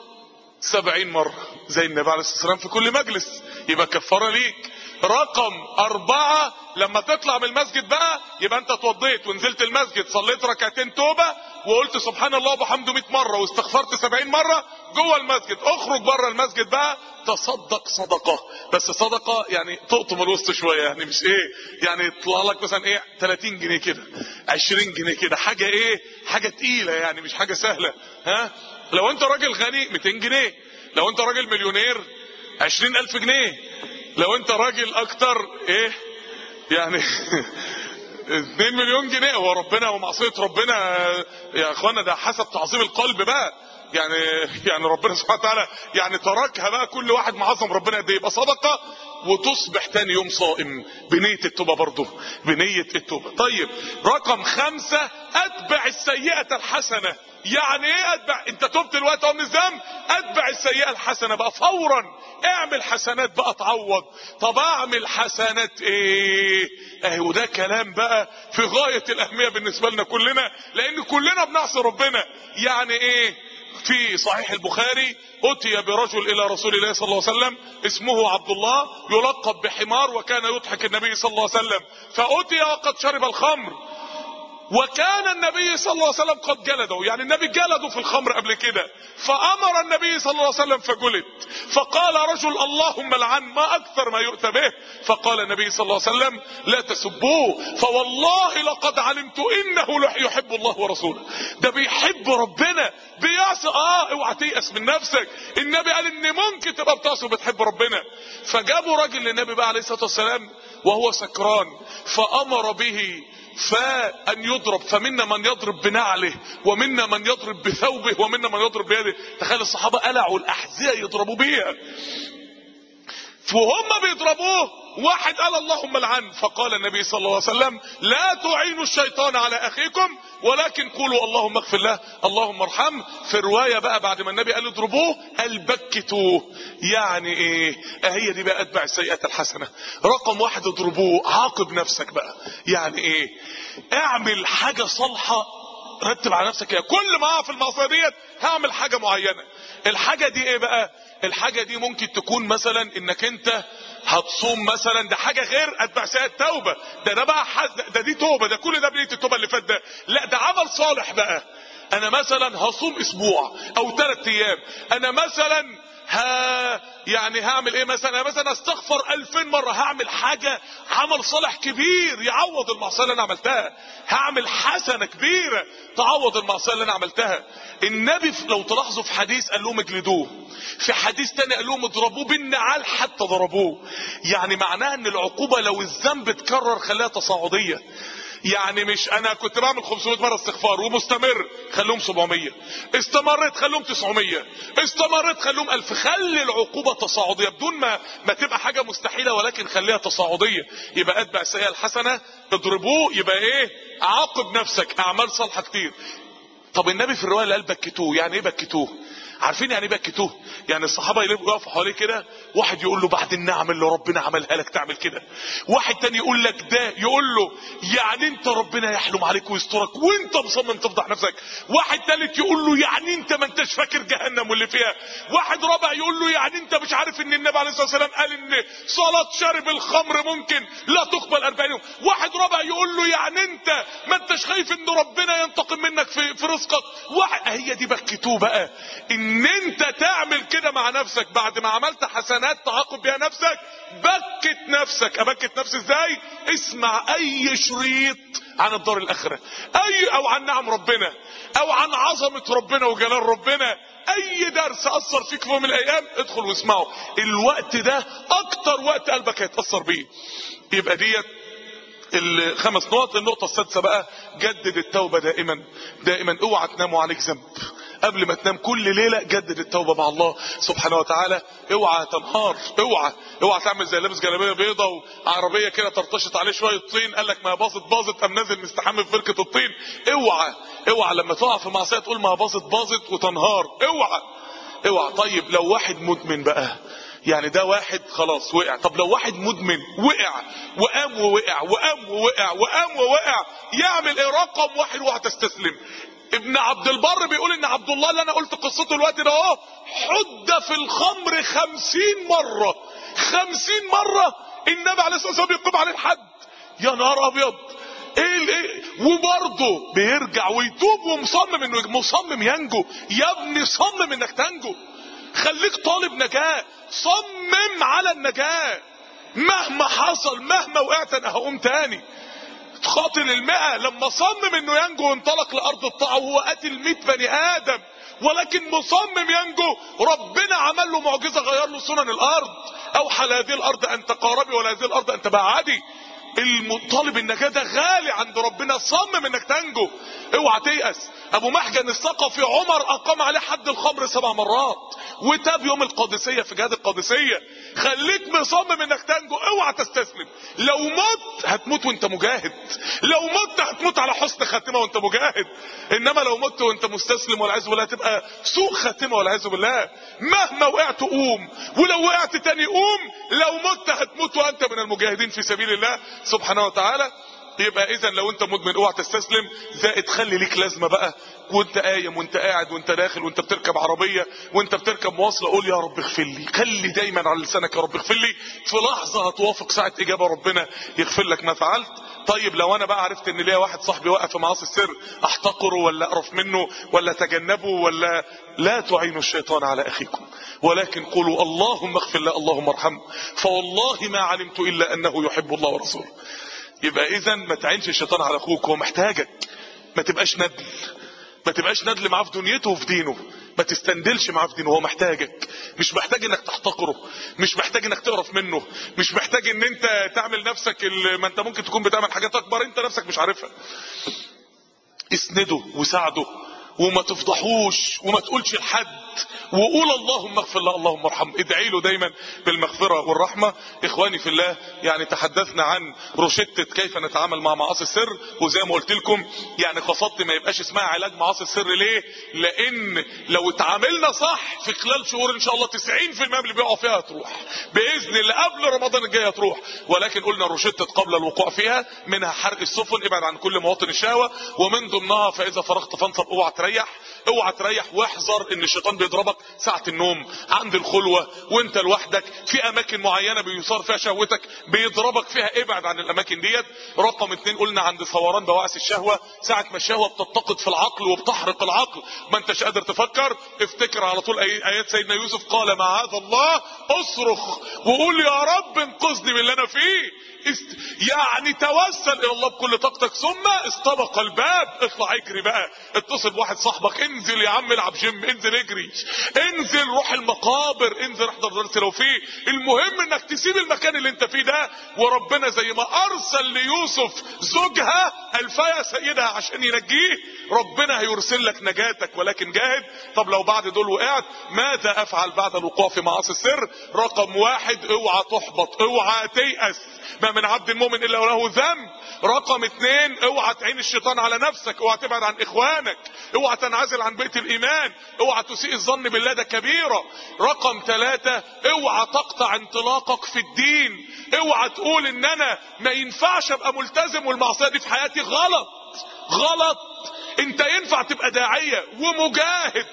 سبعين مرة زي النبي عليه الصلاة والسلام في كل مجلس يبقى كفارة ليك رقم أربعة لما تطلع من المسجد بقى يبقى أنت اتوضيت ونزلت المسجد صليت ركعتين توبة وقلت سبحان الله وبحمده 100 مرة واستغفرت 70 مرة جوه المسجد اخرج بره المسجد بقى تصدق صدقة بس صدقة يعني تقطم الوسط شوية يعني مش ايه يعني يطلع لك مثلا ايه 30 جنيه كده 20 جنيه كده حاجة ايه حاجة تقيلة يعني مش حاجة سهلة ها لو انت راجل غني 200 جنيه لو انت راجل مليونير 20000 جنيه لو انت راجل اكتر ايه يعني 2 مليون جنيه هو ربنا ومعصية ربنا يا اخوانا ده حسب تعظيم القلب بقى يعني يعني ربنا سبحانه وتعالى يعني تركها بقى كل واحد معظم ربنا قد يبقى صدقه وتصبح تاني يوم صائم بنية التوبة برضه بنية التوبة طيب رقم خمسة اتبع السيئة الحسنة يعني ايه اتبع انت تبت دلوقتي من الذنب اتبع السيئة الحسنة بقى فورا اعمل حسنات بقى تعوض طب اعمل حسنات ايه اهي وده كلام بقى في غاية الاهمية بالنسبة لنا كلنا لان كلنا بنعصي ربنا يعني ايه في صحيح البخاري اتي برجل الى رسول الله صلى الله عليه وسلم اسمه عبد الله يلقب بحمار وكان يضحك النبي صلى الله عليه وسلم فاتي وقد شرب الخمر وكان النبي صلى الله عليه وسلم قد جلده يعني النبي جلده في الخمر قبل كده فامر النبي صلى الله عليه وسلم فجلد فقال رجل اللهم لعن ما اكثر ما يؤتى به فقال النبي صلى الله عليه وسلم لا تسبوه فوالله لقد علمت انه يحب الله ورسوله ده بيحب ربنا بيعصي اه اوعى تيأس من نفسك النبي قال ان ممكن تبقى بتعصي وبتحب ربنا فجابوا راجل للنبي بقى عليه الصلاه والسلام وهو سكران فامر به فأن يضرب فمنا من يضرب بنعله ومنا من يضرب بثوبه ومنا من يضرب بيده تخيل الصحابة قلعوا الأحذية يضربوا بيها وهم بيضربوه واحد قال اللهم لعن فقال النبي صلى الله عليه وسلم لا تعينوا الشيطان على اخيكم ولكن قولوا اللهم اغفر له اللهم ارحمه في رواية بقى بعد ما النبي قال اضربوه قال بكتوه يعني ايه هي دي بقى اتبع السيئات الحسنة رقم واحد اضربوه عاقب نفسك بقى يعني ايه اعمل حاجة صالحة رتب على نفسك ايه كل ما في المعصية ديت هعمل حاجة معينة الحاجة دي ايه بقى الحاجة دي ممكن تكون مثلا انك انت هتصوم مثلا ده حاجة غير اتبع سيئة التوبة ده ده بقى حز... ده دي توبة ده كل ده بنية التوبة اللي فات ده لا ده عمل صالح بقى انا مثلا هصوم اسبوع او ثلاث ايام انا مثلا ها يعني هعمل ايه مثلا أنا مثلا استغفر الفين مرة هعمل حاجة عمل صالح كبير يعوض المعصية اللي انا عملتها هعمل حسنة كبيرة تعوض المعصية اللي انا عملتها النبي لو تلاحظوا في حديث قال لهم اجلدوه في حديث تاني قال لهم اضربوه بالنعال حتى ضربوه يعني معناها ان العقوبة لو الذنب اتكرر خليها تصاعدية يعني مش انا كنت بعمل 500 مره استغفار ومستمر خليهم 700 استمرت خليهم 900 استمرت خليهم 1000 خلي العقوبه تصاعديه بدون ما ما تبقى حاجه مستحيله ولكن خليها تصاعديه يبقى اتبع السيئه الحسنه اضربوه يبقى ايه عاقب نفسك اعمال صالحه كتير طب النبي في الروايه اللي قال بكتوه يعني ايه بكتوه عارفين يعني ايه بكتوه يعني الصحابه يقفوا حواليه كده واحد يقول له بعد النعم اللي ربنا عملها لك تعمل كده واحد تاني يقول لك ده يقول له يعني انت ربنا يحلم عليك ويسترك وانت مصمم تفضح نفسك واحد تالت يقول له يعني انت ما انتش فاكر جهنم واللي فيها واحد رابع يقول له يعني انت مش عارف ان النبي عليه الصلاه والسلام قال ان صلاه شرب الخمر ممكن لا تقبل 40 يوم واحد رابع يقول له يعني انت ما انتش خايف ان ربنا ينتقم منك في, في رزقك واحد هي دي بكتوه بقى ان انت تعمل كده مع نفسك بعد ما عملت حسنات تعاقب بيها نفسك بكت نفسك ابكت نفسي ازاي اسمع اي شريط عن الدار الاخره اي او عن نعم ربنا او عن عظمه ربنا وجلال ربنا اي درس اثر فيك في يوم من الايام ادخل واسمعه الوقت ده اكتر وقت قلبك هيتاثر بيه يبقى ديت الخمس نقط النقطة السادسة بقى جدد التوبة دائما دائما اوعى تنام عليك ذنب قبل ما تنام كل ليلة جدد التوبة مع الله سبحانه وتعالى اوعى تنهار اوعى اوعى تعمل زي لابس جلابيه بيضة وعربية كده ترتشط عليه شوية طين قال لك ما باظت باظت قام نازل مستحمي في فركة الطين اوعى اوعى لما تقع في معصية تقول ما باظت باظت وتنهار اوعى اوعى طيب لو واحد مدمن بقى يعني ده واحد خلاص وقع طب لو واحد مدمن وقع وقام ووقع وقام ووقع وقام ووقع يعمل ايه رقم واحد وهتستسلم ابن عبد البر بيقول ان عبد الله اللي انا قلت قصته الوقت ده اهو حد في الخمر خمسين مرة خمسين مرة النبي عليه الصلاة والسلام بيقوم عليه الحد يا نهار ابيض ايه ايه وبرضه بيرجع ويتوب ومصمم انه مصمم ينجو يا ابني صمم انك تنجو خليك طالب نجاة صمم على النجاة مهما حصل مهما وقعت انا هقوم تاني قاتل المئة لما صمم انه ينجو وانطلق لارض الطاعة وهو قاتل مئة بني ادم ولكن مصمم ينجو ربنا عمل له معجزة غير له سنن الارض اوحى لهذه الارض ان تقاربي ولهذه الارض ان تبعدي المطالب النجاة ده غالي عند ربنا صمم انك تنجو اوعى تيأس ابو محجن الثقفي عمر اقام عليه حد الخمر سبع مرات وتاب يوم القادسية في جهاد القادسية خليك مصمم انك تنجو اوعى تستسلم لو مت هتموت وانت مجاهد لو مت هتموت على حسن خاتمه وانت مجاهد انما لو مت وانت مستسلم والعياذ بالله تبقى سوء خاتمه والعياذ بالله مهما وقعت قوم ولو وقعت تاني قوم لو مت هتموت وانت من المجاهدين في سبيل الله سبحانه وتعالى يبقى اذا لو انت مدمن اوعى تستسلم زائد خلي ليك لازمه بقى وانت قايم وانت قاعد وانت داخل وانت بتركب عربيه وانت بتركب مواصله قول يا رب اغفر لي خلي دايما على لسانك يا رب اغفر لي في لحظه هتوافق ساعه اجابه ربنا يغفر لك ما فعلت طيب لو انا بقى عرفت ان ليا واحد صاحبي واقف في معاصي السر احتقره ولا اقرف منه ولا اتجنبه ولا لا تعينوا الشيطان على اخيكم ولكن قولوا اللهم اغفر له اللهم ارحمه فوالله ما علمت الا انه يحب الله ورسوله يبقى اذا ما تعينش الشيطان على اخوك هو محتاجك ما تبقاش ندل ما تبقاش ندل معاه في دنيته وفي دينه ما تستندلش معاه في دينه هو محتاجك مش محتاج انك تحتقره مش محتاج انك تقرف منه مش محتاج ان انت تعمل نفسك ال- ما انت ممكن تكون بتعمل حاجات اكبر انت نفسك مش عارفها اسنده وساعده وما تفضحوش وما تقولش لحد وقول اللهم اغفر له اللهم ارحمه ادعي له دايما بالمغفرة والرحمة اخواني في الله يعني تحدثنا عن روشتة كيف نتعامل مع معاصي السر وزي ما قلت لكم يعني قصدت ما يبقاش اسمها علاج معاصي السر ليه لان لو اتعاملنا صح في خلال شهور ان شاء الله 90% من اللي بيقعوا فيها هتروح باذن الله قبل رمضان الجاي هتروح ولكن قلنا روشتة قبل الوقوع فيها منها حرق السفن ابعد عن كل مواطن الشهوة ومن ضمنها فاذا فرغت فانصب اوعى تريح اوعى تريح واحذر ان الشيطان بيضربك ساعة النوم عند الخلوة وانت لوحدك في اماكن معينة بيثار فيها شهوتك بيضربك فيها ابعد عن الاماكن ديت رقم اتنين قلنا عند ثوران بواعث الشهوة ساعة ما الشهوة بتتقد في العقل وبتحرق العقل ما انتش قادر تفكر افتكر على طول آي- ايات سيدنا يوسف قال معاذ الله اصرخ وقول يا رب انقذني من اللي انا فيه است... يعني توسل الى الله بكل طاقتك ثم استبق الباب اطلع اجري بقى اتصل بواحد صاحبك انزل يا عم العب جيم انزل اجري انزل روح المقابر انزل احضر درس لو فيه المهم انك تسيب المكان اللي انت فيه ده وربنا زي ما ارسل ليوسف زوجها الفيا سيدها عشان ينجيه ربنا هيرسل لك نجاتك ولكن جاهد طب لو بعد دول وقعت ماذا افعل بعد الوقوع في معاصي السر رقم واحد اوعى تحبط اوعى تيأس ما من عبد المؤمن الا وله ذنب رقم اتنين اوعى تعين الشيطان على نفسك اوعى تبعد عن اخوانك اوعى تنعزل عن بيت الايمان اوعى تسيء الظن بالله ده كبيرة رقم ثلاثة اوعى تقطع انطلاقك في الدين اوعى تقول ان انا ما ينفعش ابقى ملتزم والمعصية دي في حياتي غلط غلط انت ينفع تبقى داعية ومجاهد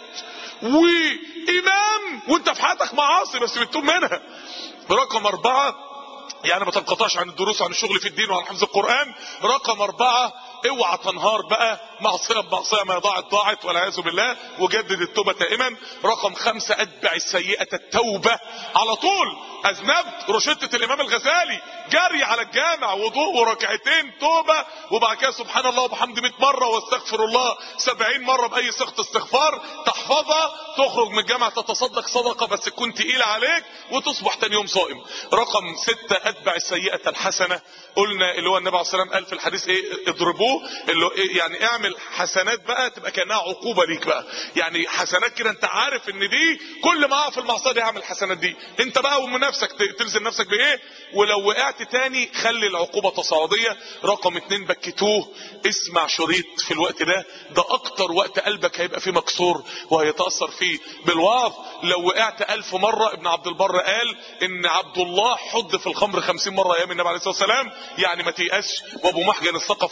وامام وانت في حياتك معاصي بس بتتوب منها رقم اربعة يعني ما تنقطعش عن الدروس وعن الشغل في الدين وعن حفظ القرآن رقم اربعة اوعى تنهار بقى معصية بمعصية ما ضاعت ضاعت والعياذ بالله وجدد التوبة دائما رقم خمسة اتبع السيئة التوبة على طول اذنبت رشدة الامام الغزالي جري على الجامع وضوء وركعتين توبة وبعد كده سبحان الله وبحمد 100 مرة واستغفر الله 70 مرة بأي صيغة استغفار تحفظها تخرج من الجامع تتصدق صدقة بس تكون تقيلة عليك وتصبح تاني يوم صائم رقم ستة اتبع السيئة الحسنة قلنا اللي هو النبي عليه الصلاة والسلام قال في الحديث ايه اضربوه اللي هو إيه يعني اعمل حسنات بقى تبقى كانها عقوبة ليك بقى يعني حسنات كده انت عارف ان دي كل ما اقع في المعصية دي هعمل حسنات دي انت بقى ومن نفسك ت- تلزم نفسك بايه ولو وقعت تاني خلي العقوبة تصاعدية رقم اتنين بكتوه اسمع شريط في الوقت ده ده اكتر وقت قلبك هيبقى فيه مكسور وهيتأثر فيه بالوعظ لو وقعت الف مرة ابن عبد البر قال ان عبد الله حد في الخمر خمسين مرة ايام النبي عليه الصلاة والسلام يعني ما تيأسش وابو محجن الثقفي حد في الخمر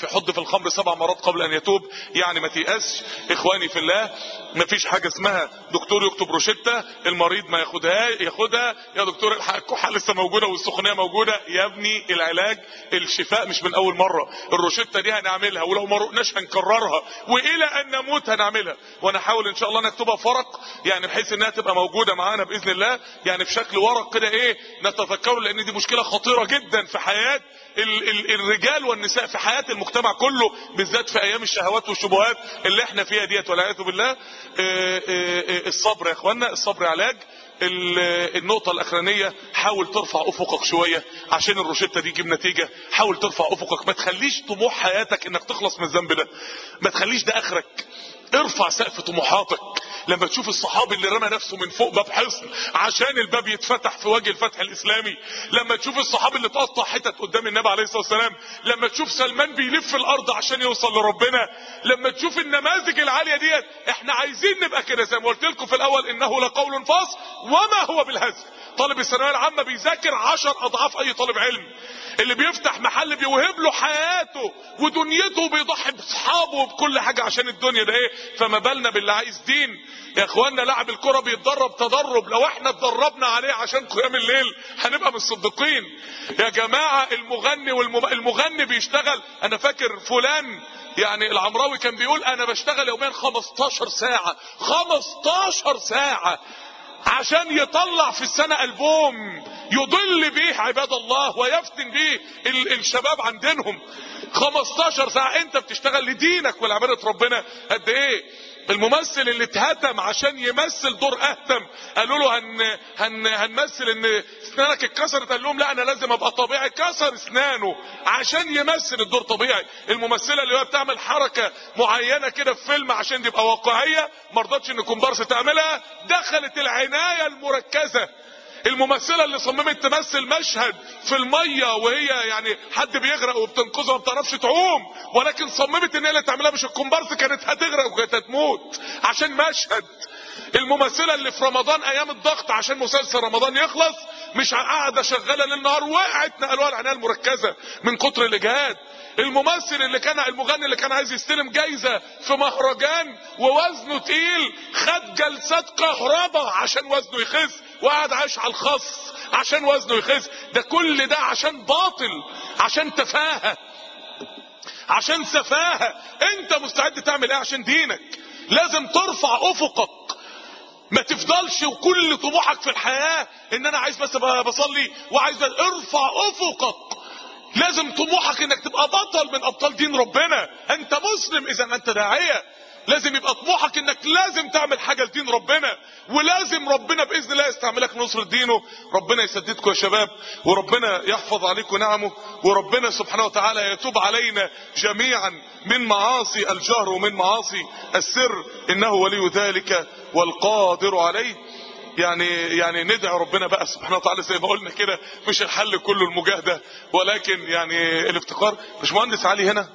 الخمر سبع مرات قبل ان يتوب يعني ما تيأسش اخواني في الله ما فيش حاجه اسمها دكتور يكتب روشته المريض ما ياخدها ياخدها يا دكتور الحق الكحه لسه موجوده والسخونيه موجوده يا ابني العلاج الشفاء مش من اول مره الروشته دي هنعملها ولو ما رقناش هنكررها والى ان نموت هنعملها وانا احاول ان شاء الله نكتبها في ورق يعني بحيث انها تبقى موجوده معانا باذن الله يعني في شكل ورق كده ايه نتذكره لان دي مشكله خطيره جدا في حياه ال ال الرجال والنساء في حياه المجتمع كله بالذات في ايام الشهوات والشبهات اللي احنا فيها ديت والعياذ بالله آه، آه، آه، الصبر يا اخوانا الصبر علاج ال- النقطة الأخرانية حاول ترفع أفقك شوية عشان الروشتة دي تجيب نتيجة حاول ترفع أفقك ما تخليش طموح حياتك إنك تخلص من الذنب ده ما تخليش ده آخرك ارفع سقف طموحاتك لما تشوف الصحابي اللي رمى نفسه من فوق باب حصن عشان الباب يتفتح في وجه الفتح الاسلامي لما تشوف الصحابي اللي تقطع حتت قدام النبي عليه الصلاه والسلام لما تشوف سلمان بيلف الارض عشان يوصل لربنا لما تشوف النماذج العاليه ديت احنا عايزين نبقى كده زي ما قلت لكم في الاول انه لقول فصل وما هو بالهزل طالب الثانويه العامه بيذاكر عشر اضعاف اي طالب علم اللي بيفتح محل بيوهب له حياته ودنيته وبيضحي باصحابه وبكل حاجه عشان الدنيا ده ايه فما بالنا باللي عايز دين يا اخوانا لاعب الكره بيتدرب تدرب لو احنا اتدربنا عليه عشان قيام الليل هنبقى مصدقين يا جماعه المغني والمغني بيشتغل انا فاكر فلان يعني العمراوي كان بيقول انا بشتغل يوميا 15 ساعه 15 ساعه عشان يطلع في السنة ألبوم يضل به عباد الله ويفتن به ال- الشباب عن دينهم 15 ساعة انت بتشتغل لدينك ولعبادة ربنا قد ايه الممثل اللي اتهتم عشان يمثل دور اهتم قالوا له هن هن هنمثل ان اسنانك اتكسرت قال لهم لا انا لازم ابقى طبيعي كسر اسنانه عشان يمثل الدور طبيعي الممثله اللي هي بتعمل حركه معينه كده في فيلم عشان تبقى واقعيه ما رضتش ان كومبارس تعملها دخلت العنايه المركزه الممثله اللي صممت تمثل مشهد في الميه وهي يعني حد بيغرق وبتنقذها ما بتعرفش تعوم ولكن صممت ان هي اللي تعملها مش الكومبارس كانت هتغرق وكانت هتموت عشان مشهد الممثله اللي في رمضان ايام الضغط عشان مسلسل رمضان يخلص مش قاعده شغاله ليل نهار وقعت نقلوها العنايه المركزه من كتر الاجهاد الممثل اللي كان المغني اللي كان عايز يستلم جايزه في مهرجان ووزنه تقيل خد جلسات كهرباء عشان وزنه يخس وقعد عايش على الخص عشان وزنه يخس ده كل ده عشان باطل عشان تفاهه عشان سفاهه انت مستعد تعمل ايه عشان دينك لازم ترفع افقك ما تفضلش وكل طموحك في الحياه ان انا عايز بس أبقى بصلي وعايز بس ارفع افقك لازم طموحك انك تبقى بطل من ابطال دين ربنا انت مسلم اذا انت داعيه لازم يبقى طموحك انك لازم تعمل حاجه لدين ربنا ولازم ربنا باذن الله يستعملك نصر دينه ربنا يسددكم يا شباب وربنا يحفظ عليكم نعمه وربنا سبحانه وتعالى يتوب علينا جميعا من معاصي الجهر ومن معاصي السر انه ولي ذلك والقادر عليه يعني يعني ندعي ربنا بقى سبحانه وتعالى زي ما قلنا كده مش الحل كله المجاهده ولكن يعني الافتقار مش مهندس علي هنا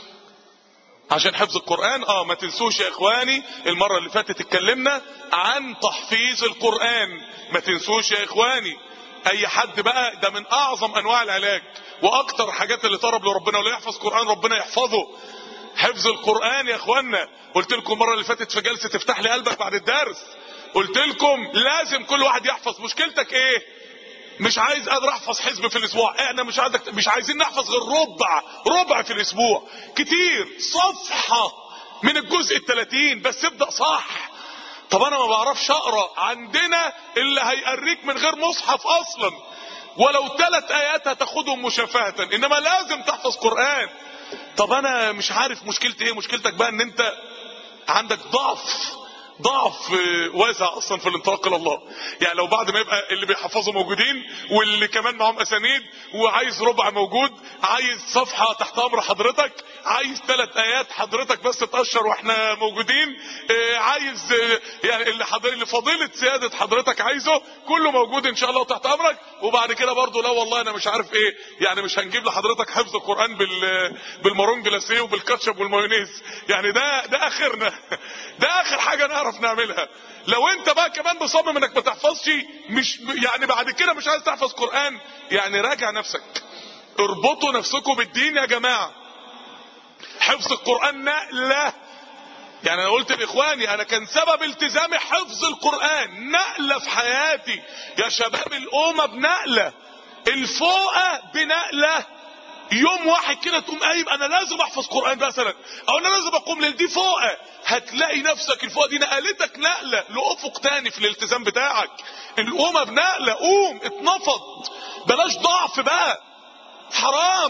عشان حفظ القرآن اه ما تنسوش يا اخواني المرة اللي فاتت اتكلمنا عن تحفيظ القرآن ما تنسوش يا اخواني اي حد بقى ده من اعظم انواع العلاج واكتر حاجات اللي طرب لربنا ولا يحفظ قرآن ربنا يحفظه حفظ القرآن يا اخوانا قلت لكم المرة اللي فاتت في جلسة تفتح لي قلبك بعد الدرس قلت لكم لازم كل واحد يحفظ مشكلتك ايه مش عايز قادر احفظ حزب في الاسبوع احنا مش عايزك مش عايزين نحفظ غير ربع ربع في الاسبوع كتير صفحة من الجزء الثلاثين بس ابدأ صح طب انا ما بعرفش اقرا عندنا اللي هيقريك من غير مصحف اصلا ولو ثلاث ايات هتاخدهم مشافهة انما لازم تحفظ قرآن طب انا مش عارف مشكلتي ايه مشكلتك بقى ان انت عندك ضعف ضعف واسع اصلا في الانطلاق الى الله يعني لو بعد ما يبقى اللي بيحفظوا موجودين واللي كمان معاهم اسانيد وعايز ربع موجود عايز صفحه تحت امر حضرتك عايز ثلاث ايات حضرتك بس تاشر واحنا موجودين آه، عايز آه، يعني اللي حضر اللي فضيله سياده حضرتك عايزه كله موجود ان شاء الله تحت امرك وبعد كده برضو لا والله انا مش عارف ايه يعني مش هنجيب لحضرتك حفظ القران بال بالمارون جلاسيه وبالكاتشب والمايونيز يعني ده ده اخرنا ده اخر حاجه نعرف نعملها لو انت بقى كمان مصمم انك ما تحفظش مش يعني بعد كده مش عايز تحفظ قران يعني راجع نفسك اربطوا نفسكم بالدين يا جماعه حفظ القرآن نقلة يعني انا قلت لاخواني انا كان سبب التزامي حفظ القرآن نقلة في حياتي يا شباب الامة بنقلة الفوقة بنقلة يوم واحد كده تقوم قايم انا لازم احفظ قرآن مثلا او انا لازم اقوم ليل دي فوقة هتلاقي نفسك الفوقة دي نقلتك نقلة لافق تاني في الالتزام بتاعك الامة بنقلة قوم اتنفض بلاش ضعف بقى حرام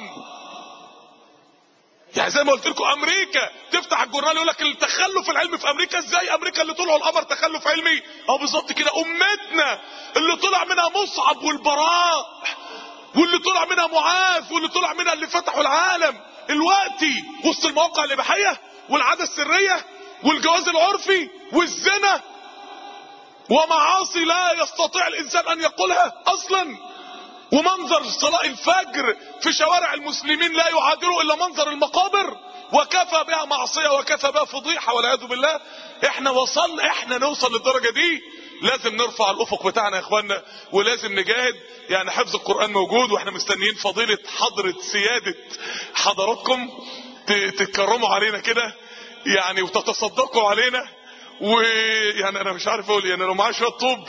يعني زي ما قلت لكم امريكا تفتح الجورنال يقول لك التخلف العلمي في امريكا ازاي امريكا اللي طلعوا القمر تخلف علمي اه بالظبط كده امتنا اللي طلع منها مصعب والبراء واللي طلع منها معاذ واللي طلع منها اللي فتحوا العالم الوقتي وسط المواقع الاباحيه والعاده السريه والجواز العرفي والزنا ومعاصي لا يستطيع الانسان ان يقولها اصلا ومنظر صلاة الفجر في شوارع المسلمين لا يعادله الا منظر المقابر وكفى بها معصية وكفى بها فضيحة والعياذ بالله احنا وصل احنا نوصل للدرجة دي لازم نرفع الافق بتاعنا يا اخوانا ولازم نجاهد يعني حفظ القرآن موجود واحنا مستنيين فضيلة حضرة سيادة حضراتكم تتكرموا علينا كده يعني وتتصدقوا علينا ويعني انا مش عارف اقول يعني لو معايا شويه طوب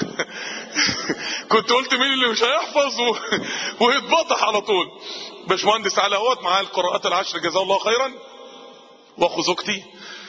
كنت قلت مين اللي مش هيحفظ و... ويتبطح على طول باشمهندس على اهوت معاه القراءات العشر جزاه الله خيرا واخو زوجتي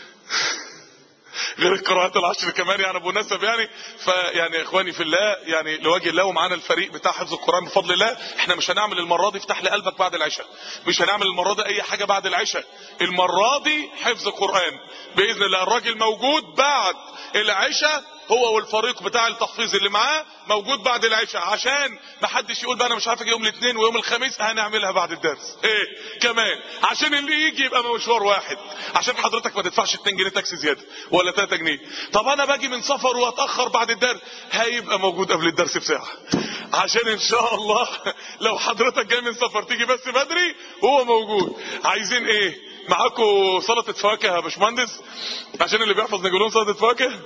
غير القراءات العشر كمان يعني ابو نسب يعني فيعني يا اخواني في الله يعني لوجه الله ومعانا الفريق بتاع حفظ القران بفضل الله احنا مش هنعمل المره دي افتح لي قلبك بعد العشاء مش هنعمل المره دي اي حاجه بعد العشاء المره دي حفظ القران باذن الله الراجل موجود بعد العشاء هو والفريق بتاع التحفيظ اللي معاه موجود بعد العشاء عشان ما حدش يقول بقى انا مش عارف اجي يوم الاثنين ويوم الخميس هنعملها بعد الدرس ايه كمان عشان اللي يجي يبقى مشوار واحد عشان حضرتك ما تدفعش 2 جنيه تاكسي زياده ولا 3 جنيه طب انا باجي من سفر واتاخر بعد الدرس هيبقى موجود قبل الدرس بساعه عشان ان شاء الله لو حضرتك جاي من سفر تيجي بس بدري هو موجود عايزين ايه معاكم سلطه فواكه يا باشمهندس عشان اللي بيحفظ نجيب لهم سلطه فواكه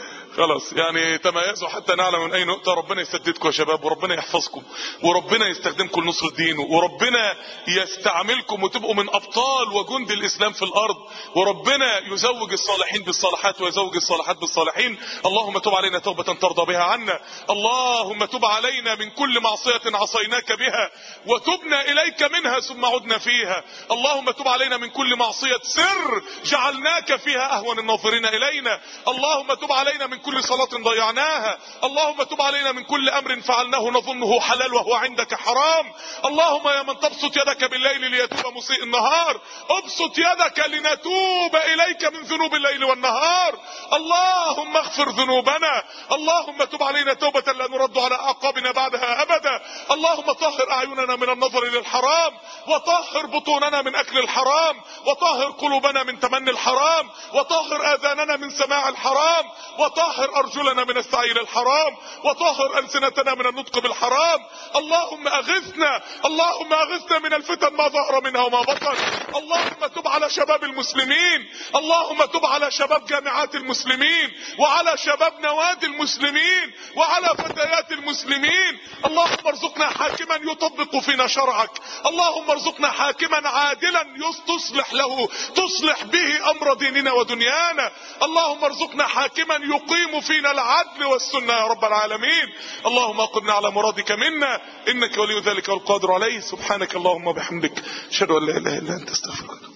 خلاص يعني تميزوا حتى نعلم من اي نقطه ربنا يسددكم يا شباب وربنا يحفظكم وربنا يستخدمكم لنصر دينه وربنا يستعملكم وتبقوا من ابطال وجند الاسلام في الارض وربنا يزوج الصالحين بالصالحات ويزوج الصالحات بالصالحين اللهم تب علينا توبه ترضى بها عنا اللهم تب علينا من كل معصيه عصيناك بها وتبنا اليك منها ثم عدنا فيها اللهم تب علينا من كل معصيه سر جعلناك فيها اهون الناظرين الينا اللهم تب علينا من كل صلاة ضيعناها اللهم تب علينا من كل أمر فعلناه نظنه حلال وهو عندك حرام اللهم يا من تبسط يدك بالليل ليتوب مسيء النهار ابسط يدك لنتوب إليك من ذنوب الليل والنهار اللهم اغفر ذنوبنا اللهم تب علينا توبة لا نرد على أعقابنا بعدها أبدا اللهم طهر أعيننا من النظر للحرام وطهر بطوننا من أكل الحرام وطهر قلوبنا من تمني الحرام وطهر آذاننا من سماع الحرام وطهر أرجلنا من السعي للحرام وطهر ألسنتنا من النطق بالحرام اللهم أغثنا اللهم أغثنا من الفتن ما ظهر منها وما بطن اللهم تب على شباب المسلمين اللهم تب على شباب جامعات المسلمين وعلى شباب نوادي المسلمين وعلى فتيات المسلمين اللهم ارزقنا حاكما يطبق فينا شرعك اللهم ارزقنا حاكما عادلا تصلح له تصلح به امر ديننا ودنيانا اللهم ارزقنا حاكما يقيم فينا العدل والسنة يا رب العالمين اللهم اقمنا على مرادك منا انك ولي ذلك والقادر عليه سبحانك اللهم وبحمدك اشهد ان لا اله الا انت استغفرك